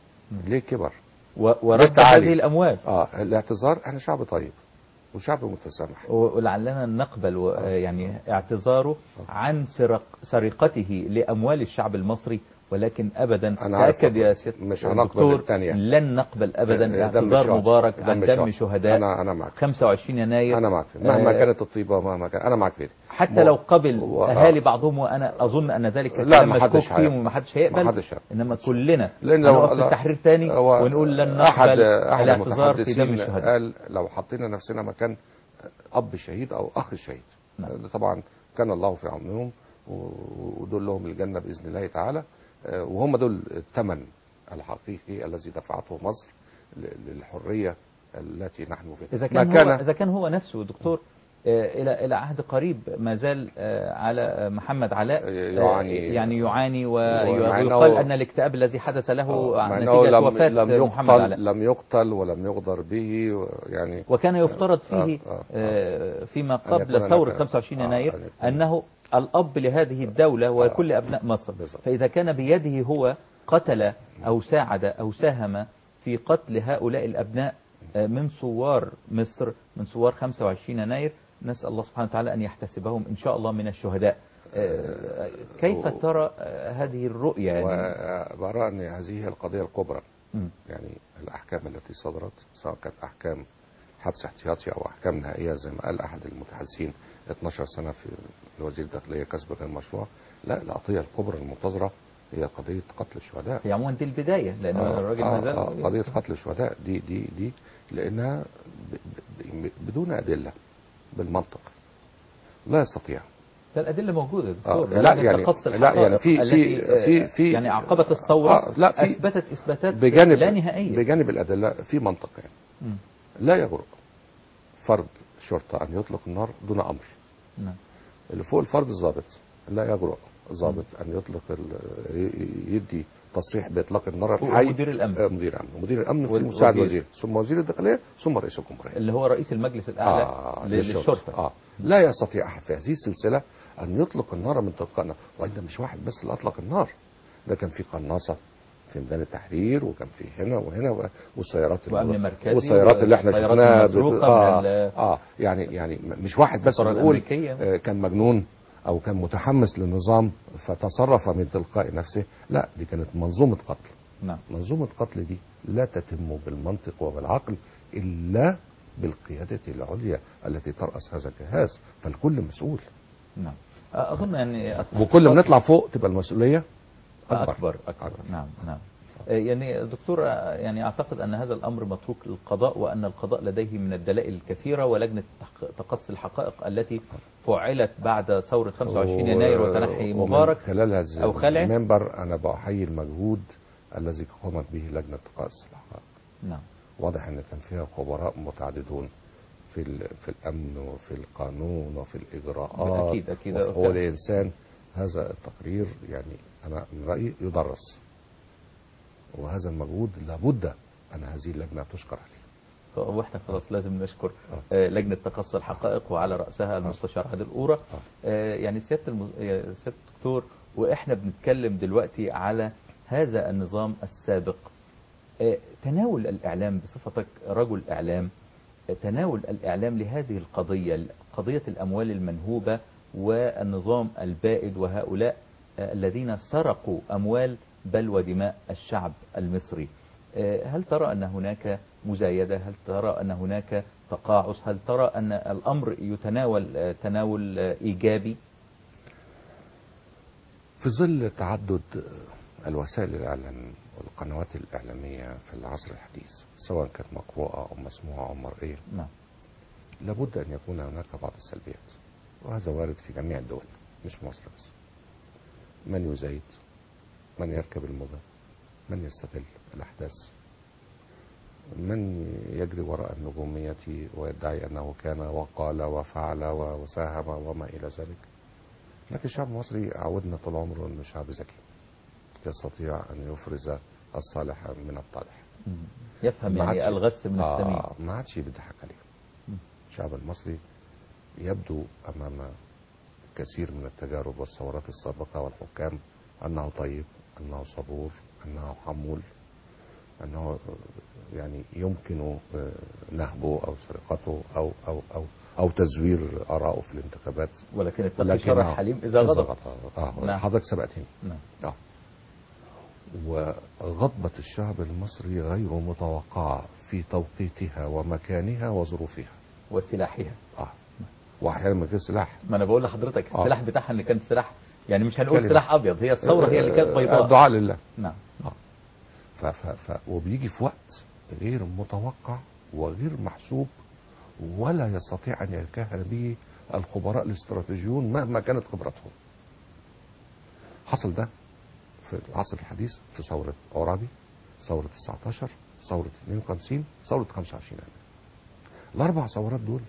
ليه كبر و- ورد بالتعالي. هذه الأموال اه الاعتذار احنا شعب طيب وشعب متسامح ولعلنا نقبل و- يعني اعتذاره عن سرق سرقته لأموال الشعب المصري ولكن أبدا أنا عارف تأكد يا سيادة مش هنقبل الدكتور الثانية. لن نقبل أبدا دم اعتذار شهداء. مبارك عن دم شهداء. شهداء انا انا معك 25 يناير انا معك مهما آه، كانت الطيبه ومهما كان انا معك فيه حتى لو قبل و- أهالي بعضهم وأنا أظن أن ذلك لا، كلام ما حدش مشكوك فيه هيقبل. وما حدش هيقبل ما حدش هيقبل. إنما كلنا لان لو هنقف في لا- التحرير تاني هو ونقول لن احد نقبل احد الاعتذار في دم المتحدثين الشهداء قال لو حطينا نفسنا مكان اب شهيد او اخ شهيد نعم. ده طبعا كان الله في عونهم و- ودول لهم الجنه باذن الله تعالى آه، وهم دول الثمن الحقيقي الذي دفعته مصر ل- للحريه التي نحن فيها إذا ما كان, هو إذا كان هو نفسه دكتور آه، إلى إلى عهد قريب ما زال آه، على آه، محمد علاء آه، يعاني- يعني يعاني ومع ويقال أنه- أن الاكتئاب الذي حدث له مع أنه نتيجة لم وفاة لم محمد يقتل علاء لم يقتل ولم يغدر به و- يعني وكان يفترض فيه آه، آه، آه، فيما أن قبل يكون ثورة هناك- 25 آه، يناير أن يكون- أنه الأب لهذه الدولة وكل أبناء مصر بالضبط. فإذا كان بيده هو قتل أو ساعد أو ساهم في قتل هؤلاء الأبناء آه، من ثوار مصر من ثوار 25 يناير نسأل الله سبحانه وتعالى أن يحتسبهم إن شاء الله من الشهداء آه، كيف و- ترى آه، هذه الرؤية يعني وبرى أن هذه هي القضية الكبرى مم. يعني الأحكام التي صدرت سواء كانت أحكام حبس احتياطي أو أحكام نهائية زي ما قال أحد المتحدثين 12 سنة في الوزير الداخلية كسب غير مشروع لا القضية الكبرى المنتظرة هي قضية قتل الشهداء هي عموما دي البداية لأن آه، الراجل آه، ما زال آه، قضية قتل الشهداء دي دي دي لأنها ب- ب- بدون أدلة بالمنطق لا يستطيع ده الأدلة موجودة يا آه، دكتور لا لجنة يعني- تقصي لا يعني الحقائق في- التي في- في- آه، في- يعني عقبت الثورة آه، لا، في- أثبتت إثباتات بجانب لا نهائية بجانب الأدلة في منطق يعني مم. لا يجرؤ فرد شرطة أن يطلق النار دون أمر نعم. اللي فوق الفرد الضابط لا يجرؤ ضابط أن يطلق ال- ي- يدي تصريح بإطلاق النار فوق الحي مدير الأمن. آه، مدير الأمن مدير الأمن وال- مساعد وزير. وزير ثم وزير الداخلية ثم رئيس الجمهورية اللي هو رئيس المجلس الأعلى آه ل- للشرطة. للشرطة آه لا يستطيع أحد في هذه السلسلة أن يطلق النار من تلقائنا وإن مش واحد بس اللي أطلق النار ده كان في قناصة في ميدان التحرير وكان في هنا وهنا و- والسيارات وأمن اللي- مركزي والسيارات اللي احنا والسيارات شفناها المسروقة بت- آه, من ال- اه يعني يعني م- مش واحد بس السفارة بيقول الأمريكية. آه كان مجنون او كان متحمس للنظام فتصرف من تلقاء نفسه لا دي كانت منظومة قتل نعم منظومة قتل دي لا تتم بالمنطق وبالعقل إلا بالقيادة العليا التي ترأس هذا الجهاز فالكل مسؤول نعم آه، أظن يعني وكل ما نطلع فوق تبقى المسؤولية أكبر, أكبر أكبر نعم نعم آه، يعني دكتور آه، يعني أعتقد أن هذا الأمر متروك للقضاء وأن القضاء لديه من الدلائل الكثيرة ولجنة تحق- تقصي الحقائق التي فعلت بعد ثورة 25 يناير وتنحي ومن مبارك خلال هذا أو خلعه. المنبر أنا بحيي المجهود الذي قامت به لجنة تقاصي الحقائق نعم واضح ان كان فيها خبراء متعددون في ال- في الامن وفي القانون وفي الاجراءات أكيد- أكيد. وحقوق الانسان هذا التقرير يعني انا من رايي يدرس وهذا المجهود لابد ان هذه اللجنه تشكر عليه واحنا خلاص لازم نشكر آه، لجنة تقصي الحقائق وعلى رأسها المستشار عادل قورة آه، يعني سيادة الم- آه، سيادة الدكتور واحنا بنتكلم دلوقتي على هذا النظام السابق آه، تناول الإعلام بصفتك رجل إعلام آه، تناول الإعلام لهذه القضية قضية الأموال المنهوبة والنظام البائد وهؤلاء آه، الذين سرقوا أموال بل ودماء الشعب المصري آه، هل ترى أن هناك مزايدة هل ترى أن هناك تقاعس هل ترى أن الأمر يتناول آه، تناول آه، إيجابي في ظل تعدد الوسائل الإعلام والقنوات الإعلامية في العصر الحديث سواء كانت مقروءة أو مسموعة أو مرئية نعم لابد أن يكون هناك بعض السلبيات وهذا وارد في جميع الدول مش مصر بس من يزايد من يركب الموجة من يستغل الأحداث من يجري وراء النجومية ويدعي أنه كان وقال وفعل وساهم وما إلى ذلك لكن الشعب المصري عودنا طول عمره أنه شعب ذكي يستطيع أن يفرز الصالح من الطالح مم. يفهم ما يعني عادش- الغث من السمين آه ما عادش بيضحك عليه مم. الشعب المصري يبدو أمام كثير من التجارب والثورات السابقة والحكام أنه طيب أنه صبور أنه حمول أنه آه، يعني يمكن آه، نهبه أو سرقته أو أو أو أو تزوير آرائه في الانتخابات ولكن التقي لكن شر حليم إذا غضب اه نعم. حضرتك سبقتني نعم اه وغضبة الشعب المصري غير متوقعة في توقيتها ومكانها وظروفها وسلاحها اه واحيانا من غير سلاح ما انا بقول لحضرتك آه. السلاح بتاعها ان كان سلاح يعني مش هنقول كلمة. سلاح ابيض هي الثوره هي اللي كانت آه، بيضاء الدعاء لله نعم ف ف ف وبيجي في وقت غير متوقع وغير محسوب ولا يستطيع ان يتكهن به الخبراء الاستراتيجيون مهما كانت خبرتهم. حصل ده في العصر الحديث في ثوره عرابي، ثوره 19 ثوره 52 ثوره 25 يناير. الاربع ثورات دول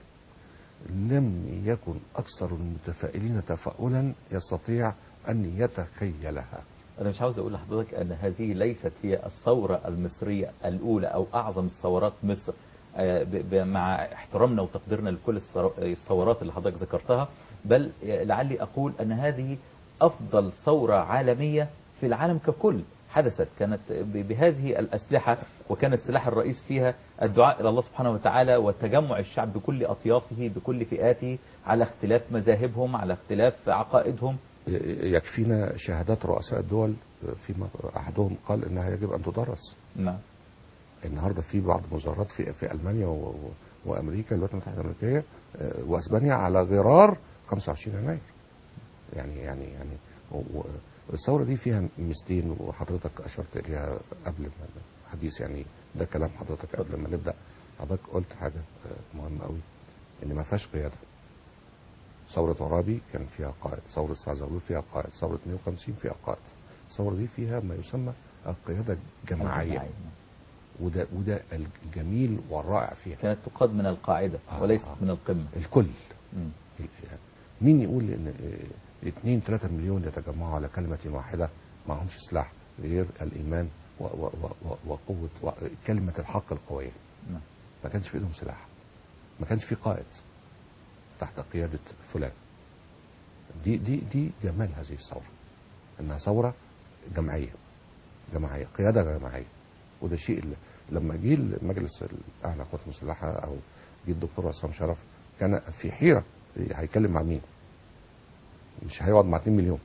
لم يكن اكثر المتفائلين تفاؤلا يستطيع ان يتخيلها. انا مش عاوز اقول لحضرتك ان هذه ليست هي الثوره المصريه الاولى او اعظم الثورات مصر آه، ب- ب- مع احترامنا وتقديرنا لكل الثرو- الثورات اللي حضرتك ذكرتها بل لعلي اقول ان هذه افضل ثوره عالميه في العالم ككل حدثت كانت ب- بهذه الاسلحه وكان السلاح الرئيس فيها الدعاء الى الله سبحانه وتعالى وتجمع الشعب بكل اطيافه بكل فئاته على اختلاف مذاهبهم على اختلاف عقائدهم يكفينا شهادات رؤساء الدول فيما احدهم قال انها يجب ان تدرس نعم النهارده في بعض المظاهرات في في المانيا و- و- وامريكا الولايات المتحده الامريكيه آه، واسبانيا على غرار 25 يناير يعني يعني يعني و- و- الثوره دي فيها ميزتين وحضرتك اشرت اليها قبل ما الحديث يعني ده كلام حضرتك قبل ما نبدا حضرتك قلت حاجه آه، مهمه قوي ان ما فيهاش قياده ثورة عرابي كان فيها قائد ثورة سعزاوي فيها قائد ثورة 52 فيها قائد الثورة دي فيها ما يسمى القيادة الجماعية وده وده الجميل والرائع فيها كانت تقاد من القاعدة آه، وليست آه. من القمة الكل مم. مين يقول ان 2 3 مليون يتجمعوا على كلمة واحدة معهمش سلاح غير الإيمان و و و و وقوة و كلمة الحق القوية نعم. ما كانش في ايدهم سلاح ما كانش في قائد تحت قيادة فلان دي دي دي جمال هذه الثورة انها ثورة جماعية جماعية قيادة جماعية وده شيء اللي لما جه المجلس الاعلى للقوات المسلحة او جه الدكتور عصام شرف كان في حيرة هيتكلم مع مين مش هيقعد مع 2 مليون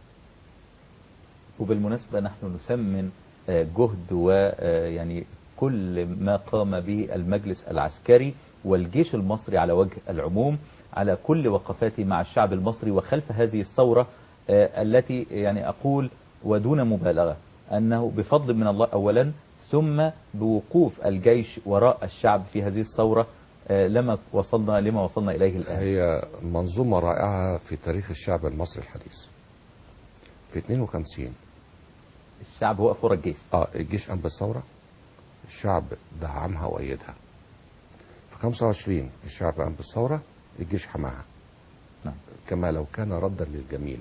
وبالمناسبة نحن نثمن آه، جهد ويعني كل ما قام به المجلس العسكري والجيش المصري على وجه العموم على كل وقفاته مع الشعب المصري وخلف هذه الثورة آه، التي يعني أقول ودون مبالغة أنه بفضل من الله أولا ثم بوقوف الجيش وراء الشعب في هذه الثورة آه، لما وصلنا لما وصلنا إليه الآن هي منظومة رائعة في تاريخ الشعب المصري الحديث في 52 الشعب وقف ورا الجيش اه الجيش قام بالثورة الشعب دعمها وأيدها في 25 الشعب قام بالثورة الجيش حماها نعم. كما لو كان ردا للجميل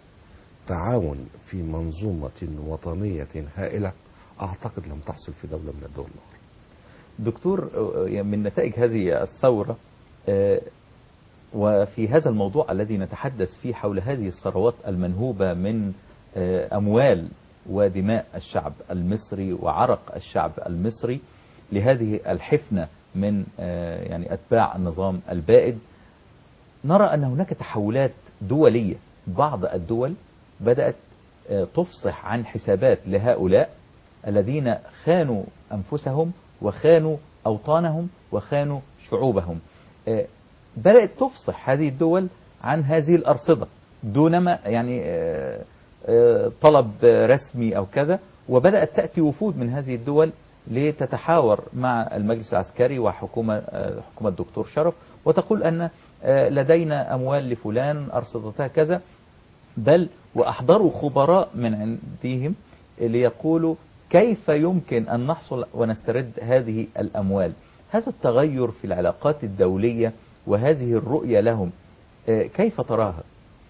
تعاون في منظومة وطنية هائلة أعتقد لم تحصل في دولة من الدول الأخرى دكتور آه، من نتائج هذه الثورة آه، وفي هذا الموضوع الذي نتحدث فيه حول هذه الثروات المنهوبة من آه، أموال ودماء الشعب المصري وعرق الشعب المصري لهذه الحفنة من آه، يعني أتباع النظام البائد نرى أن هناك تحولات دولية بعض الدول بدأت آه، تفصح عن حسابات لهؤلاء الذين خانوا أنفسهم وخانوا أوطانهم وخانوا شعوبهم آه، بدأت تفصح هذه الدول عن هذه الأرصدة دونما يعني آه، آه، طلب آه، رسمي أو كذا وبدأت تأتي وفود من هذه الدول لتتحاور مع المجلس العسكري وحكومة آه، حكومة الدكتور شرف وتقول أن آه، لدينا أموال لفلان أرصدتها كذا بل وأحضروا خبراء من عندهم ليقولوا كيف يمكن أن نحصل ونسترد هذه الأموال هذا التغير في العلاقات الدولية وهذه الرؤية لهم آه، كيف تراها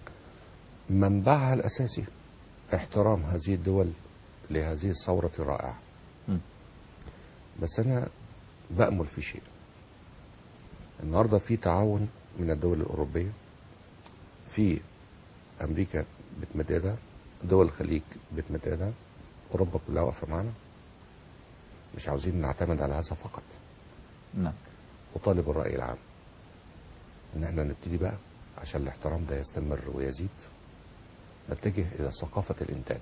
منبعها الأساسي احترام هذه الدول لهذه الثورة الرائعة م. بس أنا بأمل في شيء النهاردة في تعاون من الدول الأوروبية في أمريكا بتمد إيدها دول الخليج بتمد إيدها أوروبا كلها واقفة معانا مش عاوزين نعتمد على هذا فقط نعم وطالب الرأي العام ان احنا نبتدي بقى عشان الاحترام ده يستمر ويزيد نتجه الى ثقافة الانتاج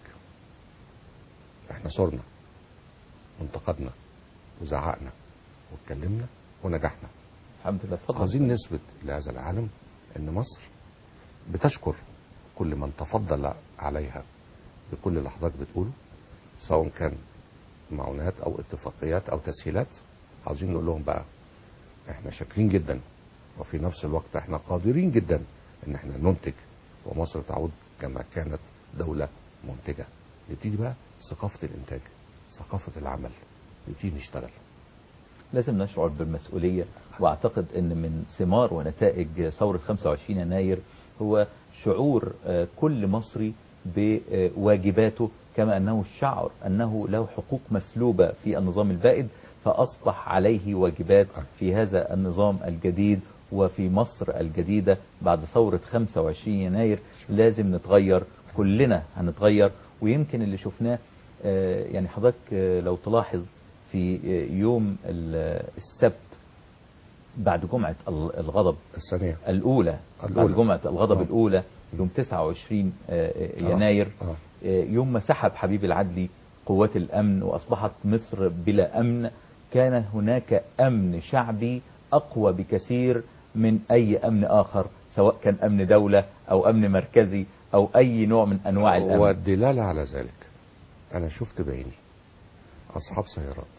احنا صرنا وانتقدنا وزعقنا واتكلمنا ونجحنا الحمد لله اتفضل عاوزين نثبت لهذا العالم ان مصر بتشكر كل من تفضل عليها بكل اللي حضرتك بتقوله سواء كان معونات او اتفاقيات او تسهيلات عاوزين نقول لهم بقى احنا شاكرين جدا وفي نفس الوقت احنا قادرين جدا ان احنا ننتج ومصر تعود كما كانت دولة منتجة نبتدي بقى ثقافة الانتاج ثقافة العمل نبتدي نشتغل لازم نشعر بالمسؤولية واعتقد ان من ثمار ونتائج ثورة 25 يناير هو شعور آه، كل مصري بواجباته كما انه شعر انه له حقوق مسلوبة في النظام البائد فاصبح عليه واجبات في هذا النظام الجديد وفي مصر الجديدة بعد ثورة 25 يناير لازم نتغير كلنا هنتغير ويمكن اللي شفناه آه، يعني حضرتك آه، لو تلاحظ في آه، يوم ال- السبت بعد جمعة ال- الغضب الثانية الأولى بعد الأولى. جمعة الغضب آه. الأولى يوم 29 آه، آه، يناير آه. آه، يوم ما سحب حبيب العدلي قوات الأمن وأصبحت مصر بلا أمن كان هناك أمن شعبي أقوى بكثير من أي أمن آخر سواء كان أمن دولة أو أمن مركزي أو أي نوع من أنواع الأمن والدلالة على ذلك أنا شفت بعيني أصحاب سيارات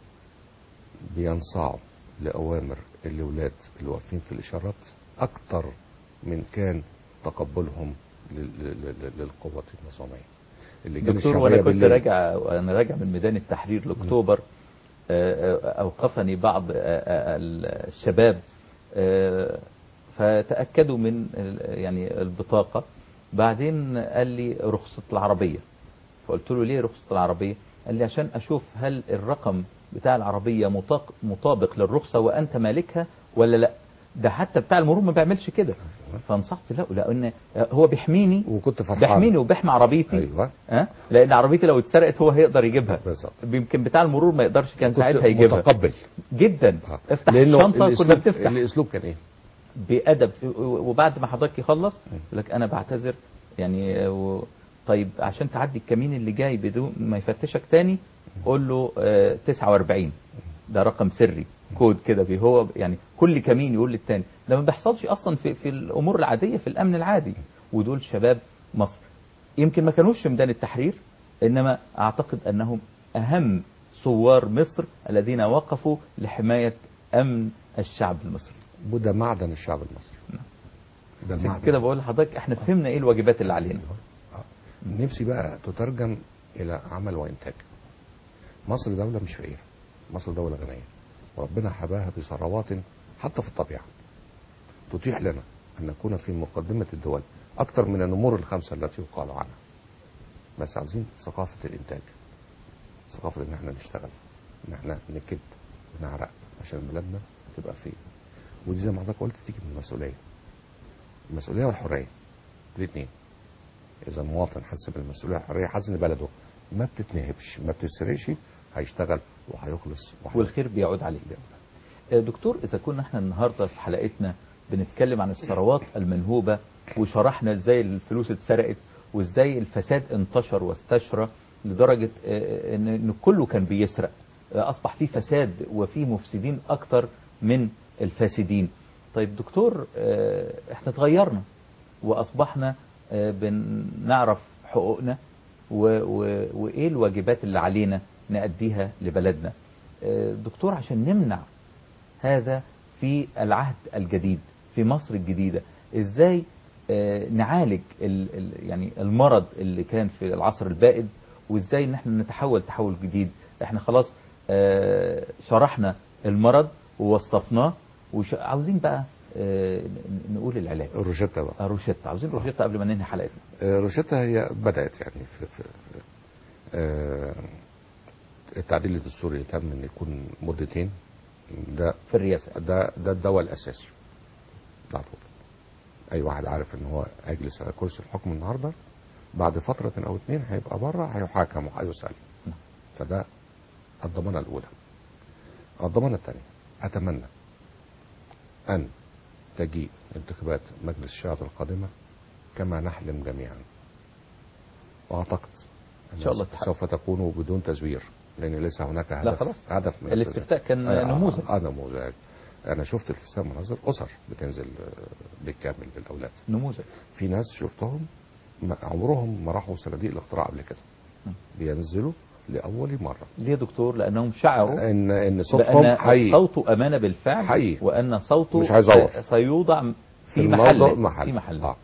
بينصاعوا لأوامر الأولاد اللي واقفين في الإشارات أكتر من كان تقبلهم لل- لل- لل- للقوات النظامية اللجان دكتور الشعبية وانا كنت بالليل- راجع وانا راجع من ميدان التحرير لاكتوبر آه، آه، اوقفني بعض آه، آه، الشباب آه، فتاكدوا من ال- يعني البطاقه بعدين قال لي رخصه العربيه فقلت له ليه رخصه العربيه قال لي عشان اشوف هل الرقم بتاع العربيه مطاق- مطابق للرخصه وانت مالكها ولا لا ده حتى بتاع المرور ما بيعملش كده فانصحت له لان هو بيحميني وكنت فرحان بيحميني وبيحمي عربيتي أيوة ها لان عربيتي لو اتسرقت هو هيقدر يجيبها بالظبط يمكن بتاع المرور ما يقدرش كان كنت ساعتها يجيبها متقبل جدا آه. افتح لأنه الشنطه كنا الأسلوب- بتفتح الأسلوب كان إيه؟ بادب وبعد ما حضرتك يخلص يقول لك انا بعتذر يعني و... طيب عشان تعدي الكمين اللي جاي بدون ما يفتشك تاني قول له آه، 49 ده رقم سري كود كده بي- هو يعني كل كمين يقول للتاني ده ما بيحصلش اصلا في في الامور العاديه في الامن العادي ودول شباب مصر يمكن ما كانوش في ميدان التحرير انما اعتقد انهم اهم ثوار مصر الذين وقفوا لحمايه امن الشعب المصري وده معدن الشعب المصري ده عشان المعدن كده بقول لحضرتك احنا فهمنا ايه الواجبات اللي علينا آه. نفسي بقى تترجم الى عمل وانتاج مصر دولة مش فقيرة مصر دولة غنية وربنا حباها بثروات حتى في الطبيعة تتيح لنا ان نكون في مقدمة الدول اكثر من النمور الخمسة التي يقال عنها بس عاوزين ثقافة الانتاج ثقافة ان احنا نشتغل ان احنا نكد ونعرق عشان بلادنا تبقى فيه ودي زي ما حضرتك قلت تيجي من المسؤولية المسؤولية والحرية الاثنين اذا المواطن حس بالمسؤوليه والحريه حس ان بلده ما بتتنهبش ما بتسرقش هيشتغل وهيخلص وهي- والخير بيعود عليه آه، دكتور اذا كنا احنا النهارده في حلقتنا بنتكلم عن الثروات المنهوبه وشرحنا ازاي الفلوس اتسرقت وازاي الفساد انتشر واستشرى لدرجه آه، ان إن كله كان بيسرق آه، اصبح في فساد وفي مفسدين اكتر من الفاسدين طيب دكتور آه، احنا اتغيرنا واصبحنا آه، بنعرف حقوقنا و... و... وايه الواجبات اللي علينا نأديها لبلدنا آه، دكتور عشان نمنع هذا في العهد الجديد في مصر الجديدة ازاي آه، نعالج ال... ال... يعني المرض اللي كان في العصر البائد وازاي ان احنا نتحول تحول جديد احنا خلاص آه، شرحنا المرض ووصفناه وعاوزين بقى آه، ن- نقول العلاج الروشتة بقى روشيتا عاوزين روشيتا قبل ما ننهي حلقتنا آه، روشتة هي بدأت يعني في, في آه، التعديل الدستوري اللي تم ان يكون مدتين ده في الرئاسة ده ده الدواء الاساسي ده على طول اي واحد عارف ان هو هيجلس على كرسي الحكم النهارده بعد فترة او اتنين هيبقى بره هيحاكم وهيسأل نعم. فده الضمانة الأولى الضمانة الثانية أتمنى أن تجيء انتخابات مجلس الشعب القادمة كما نحلم جميعا وأعتقد إن شاء الله تحقق. سوف تكون بدون تزوير لأن ليس هناك هدف لا خلاص. هدف من الاستفتاء كان آه، نموذج. آه نموذج أنا شفت الاستفتاء مناظر أسر بتنزل آه، بالكامل بالأولاد نموذج في ناس شفتهم ما عمرهم ما راحوا صناديق الاقتراع قبل كده م. بينزلوا لأول مرة ليه يا دكتور لأنهم شعروا ان ان صوتهم بأن حي صوته أمانة بالفعل حقيقي. وأن صوته مش هيزور. س- سيوضع في الموضوع محله محل في محله اه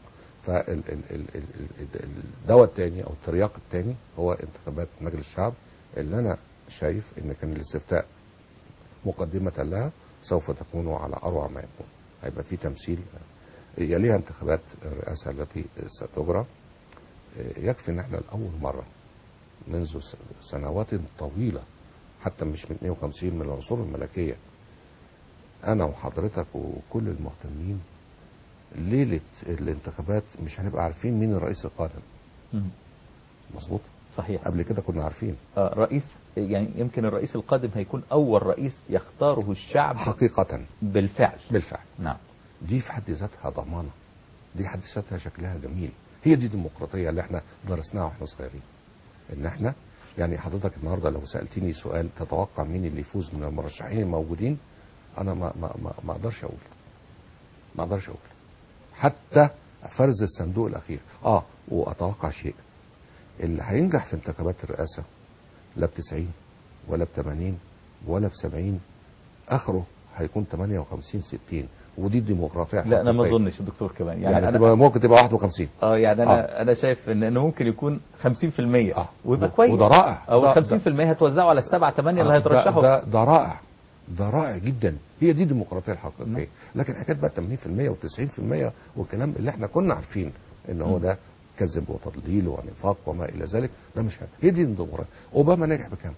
فالدواء الثاني او الترياق الثاني هو انتخابات مجلس الشعب اللي انا شايف ان كان الاستفتاء مقدمة لها سوف تكون على اروع ما يكون هيبقى في تمثيل يليها انتخابات الرئاسة التي ستجرى يكفي ان احنا لاول مرة منذ س- سنوات طويلة حتى مش من 52 من العصور الملكية انا وحضرتك وكل المهتمين ليلة الانتخابات مش هنبقى عارفين مين الرئيس القادم مم. مظبوط صحيح قبل كده كنا عارفين آه، رئيس يعني يمكن الرئيس القادم هيكون أول رئيس يختاره الشعب حقيقة بالفعل بالفعل نعم دي في حد ذاتها ضمانة دي في حد ذاتها شكلها جميل هي دي الديمقراطية اللي احنا درسناها واحنا صغيرين ان احنا يعني حضرتك النهارده لو سألتني سؤال تتوقع مين اللي يفوز من المرشحين الموجودين انا ما ما ما, ما اقدرش اقول ما اقدرش اقول حتى فرز الصندوق الاخير اه واتوقع شيء اللي هينجح في انتخابات الرئاسة لا ب 90 ولا ب 80 ولا ب 70 اخره هيكون 58 60 ودي الديمقراطية لا أنا ما الحقيقية. أظنش يا دكتور كمان يعني, يعني, يعني أنا تبقى ممكن تبقى 51 اه يعني انا انا شايف ان انه ممكن يكون 50% آه. ويبقى و- كويس وده رائع. او ده- 50% هتوزعوا على السبعة ثمانية اللي آه، هيترشحوا ده, ده, ده رائع ده رائع جدا هي دي الديمقراطيه نعم. الحقيقيه لكن حكايه بقى 80% و90% والكلام اللي احنا كنا عارفين ان هو مم. ده كذب وتضليل ونفاق وما الى ذلك ده مش هي هي دي الديمقراطيه اوباما نجح بكام؟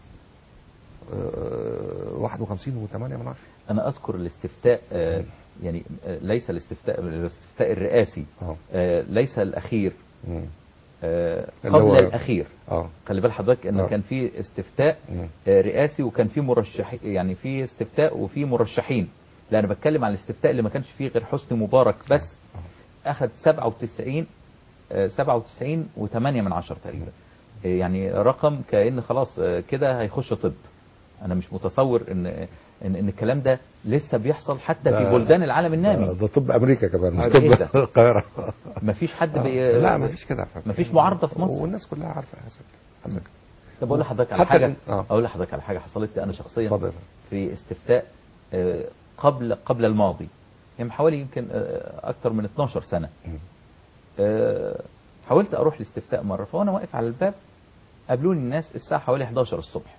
آه 51 و8 من عشرة انا اذكر الاستفتاء آه يعني آه ليس الاستفتاء الاستفتاء الرئاسي اه آه ليس الاخير مم. آه اللي قبل هو- الاخير اه خلي بال حضرتك ان آه. كان في استفتاء مم. آه، رئاسي وكان في مرشح يعني في استفتاء وفي مرشحين لا انا بتكلم عن الاستفتاء اللي ما كانش فيه غير حسني مبارك بس اخذ 97 آه، 97 و8 من عشرة تقريبا آه، يعني رقم كأن خلاص آه، كده هيخش طب انا مش متصور ان ان, إن الكلام ده لسه بيحصل حتى في ده- بلدان العالم ده, النامي ده طب امريكا كمان مش إيه ده؟ طب القاهره مفيش حد آه. بي... لا ما فيش كده على فكرة. مفيش معارضة في مصر والناس كلها عارفه حسب حسب طب اقول لحضرتك على حتى حاجه ال- آه. اقول لحضرتك على حاجه حصلت لي انا شخصيا اتفضل. في استفتاء آه، قبل قبل الماضي يعني من حوالي يمكن آه، اكتر من 12 سنه مم. آه، حاولت اروح الاستفتاء مره فانا واقف على الباب قابلوني الناس الساعه حوالي 11 الصبح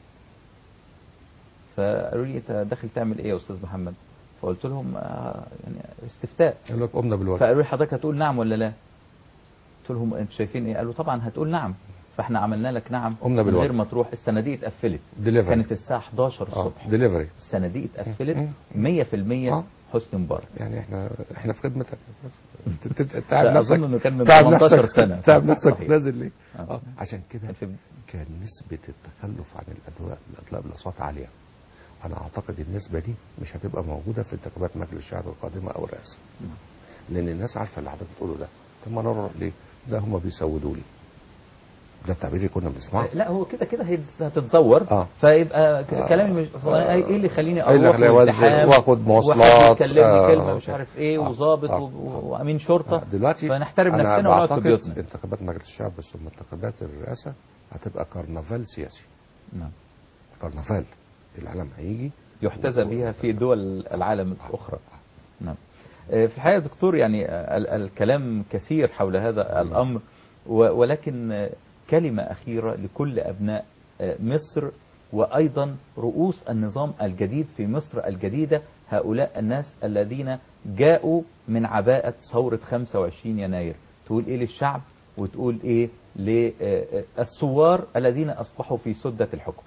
فقالوا لي انت داخل تعمل ايه يا استاذ محمد فقلت لهم آه، يعني استفتاء يقول لك قمنا بالواجب فقالوا لي حضرتك هتقول نعم ولا لا قلت لهم انتوا شايفين ايه قالوا طبعا هتقول نعم فاحنا عملنا لك نعم قمنا من بالواجب. غير ما تروح الصناديق اتقفلت ديليفري كانت الساعه 11 اه الصبح ديليفري الصناديق اتقفلت مم. 100% آه. حسني مبارك يعني احنا احنا في خدمتك ت- ت- لا، تعب نفسك اظن انه كان من تعب 18 نفسك سنه تعب نفسك صحيح. نازل ليه؟ آه. اه عشان كده كان في كان نسبة التخلف عن الأدواء الأدواء بالأصوات عالية أنا أعتقد النسبة دي مش هتبقى موجودة في انتخابات مجلس الشعب القادمة أو الرئاسة لأن الناس عارفة اللي حضرتك بتقوله ده طب ما أنا أروح ليه؟ ده هم بيسودوا لي ده التعبير اللي كنا بنسمعه لا هو كده كده هيت- هتتزور آه. فيبقى ك- آه. كلامي مش هو أنا ايه اللي يخليني إيه اللي اروح يخليني أنزل والتحام وآخد مواصلات، وحد يكلمني آه، كلمه مش آه. عارف ايه آه. وظابط آه. و- و- وامين شرطه آه، دلوقتي فنحترم أنا نفسنا ونقعد في بعتقد بيوتنا انتخابات مجلس الشعب ثم انتخابات الرئاسه هتبقى كرنفال سياسي نعم كرنفال العالم هيجي يحتذى بها في دول العالم الأخرى نعم آه، في الحقيقة دكتور يعني آه، ال- الكلام كثير حول هذا الأمر و- ولكن آه، كلمة أخيرة لكل أبناء آه، مصر وأيضا رؤوس النظام الجديد في مصر الجديدة هؤلاء الناس الذين جاءوا من عباءة ثورة 25 يناير تقول إيه للشعب وتقول إيه للثوار الذين أصبحوا في سدة الحكم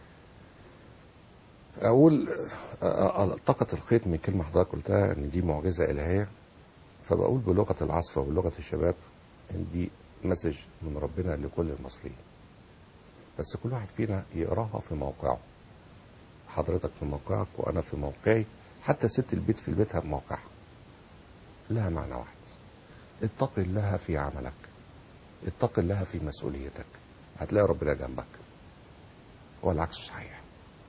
اقول أ- أ- التقط الخيط من كلمه حضرتك قلتها ان دي معجزه الهيه فبقول بلغه العصر وبلغه الشباب ان دي مسج من ربنا لكل المصريين بس كل واحد فينا يقراها في موقعه حضرتك في موقعك وانا في موقعي حتى ست البيت في بيتها بموقعها لها معنى واحد اتق الله في عملك اتق الله في مسؤوليتك هتلاقي ربنا جنبك والعكس صحيح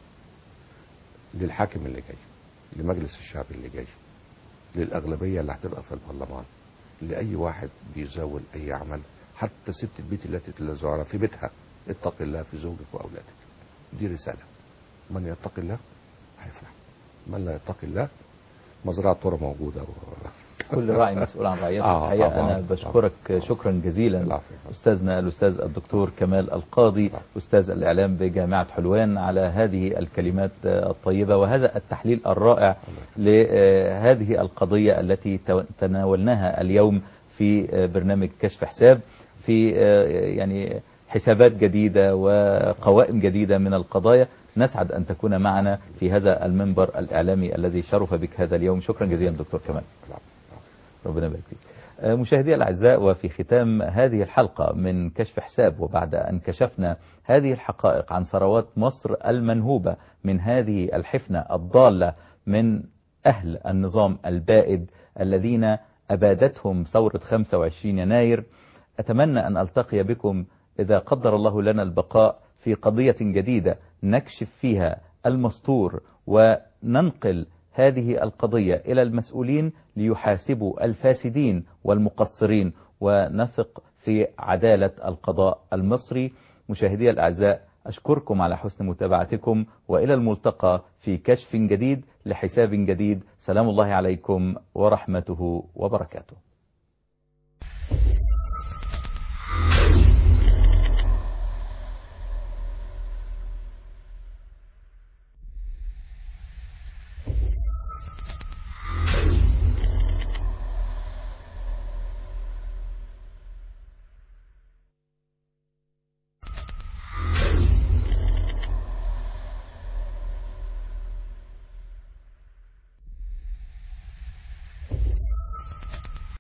للحاكم اللي جاي لمجلس الشعب اللي جاي للأغلبية اللي هتبقى في البرلمان لأي واحد بيزاول أي عمل حتى ست البيت التي تلزعها في بيتها اتق الله في زوجك وأولادك دي رسالة من يتق الله هيفرح من لا يتق الله مزرعة ترى موجودة و... كل راعي مسؤول عن رعيته آه، الحقيقة طبعاً، أنا بشكرك شكرا جزيلا العفو. أستاذنا الأستاذ الدكتور كمال القاضي أستاذ الإعلام بجامعة حلوان على هذه الكلمات الطيبة وهذا التحليل الرائع لهذه القضية التي تو- تناولناها اليوم في برنامج كشف حساب في يعني حسابات جديدة وقوائم جديدة من القضايا نسعد أن تكون معنا في هذا المنبر الإعلامي الذي شرف بك هذا اليوم شكرا جزيلا دكتور كمال ربنا يبارك فيك آه، مشاهدي الأعزاء وفي ختام هذه الحلقة من كشف حساب وبعد أن كشفنا هذه الحقائق عن ثروات مصر المنهوبة من هذه الحفنة الضالة من أهل النظام البائد الذين أبادتهم ثورة 25 يناير أتمنى أن ألتقي بكم إذا قدر الله لنا البقاء في قضية جديدة نكشف فيها المستور وننقل هذه القضية إلى المسؤولين ليحاسبوا الفاسدين والمقصرين ونثق في عدالة القضاء المصري مشاهدي الأعزاء أشكركم على حسن متابعتكم وإلى الملتقى في كشف جديد لحساب جديد سلام الله عليكم ورحمته وبركاته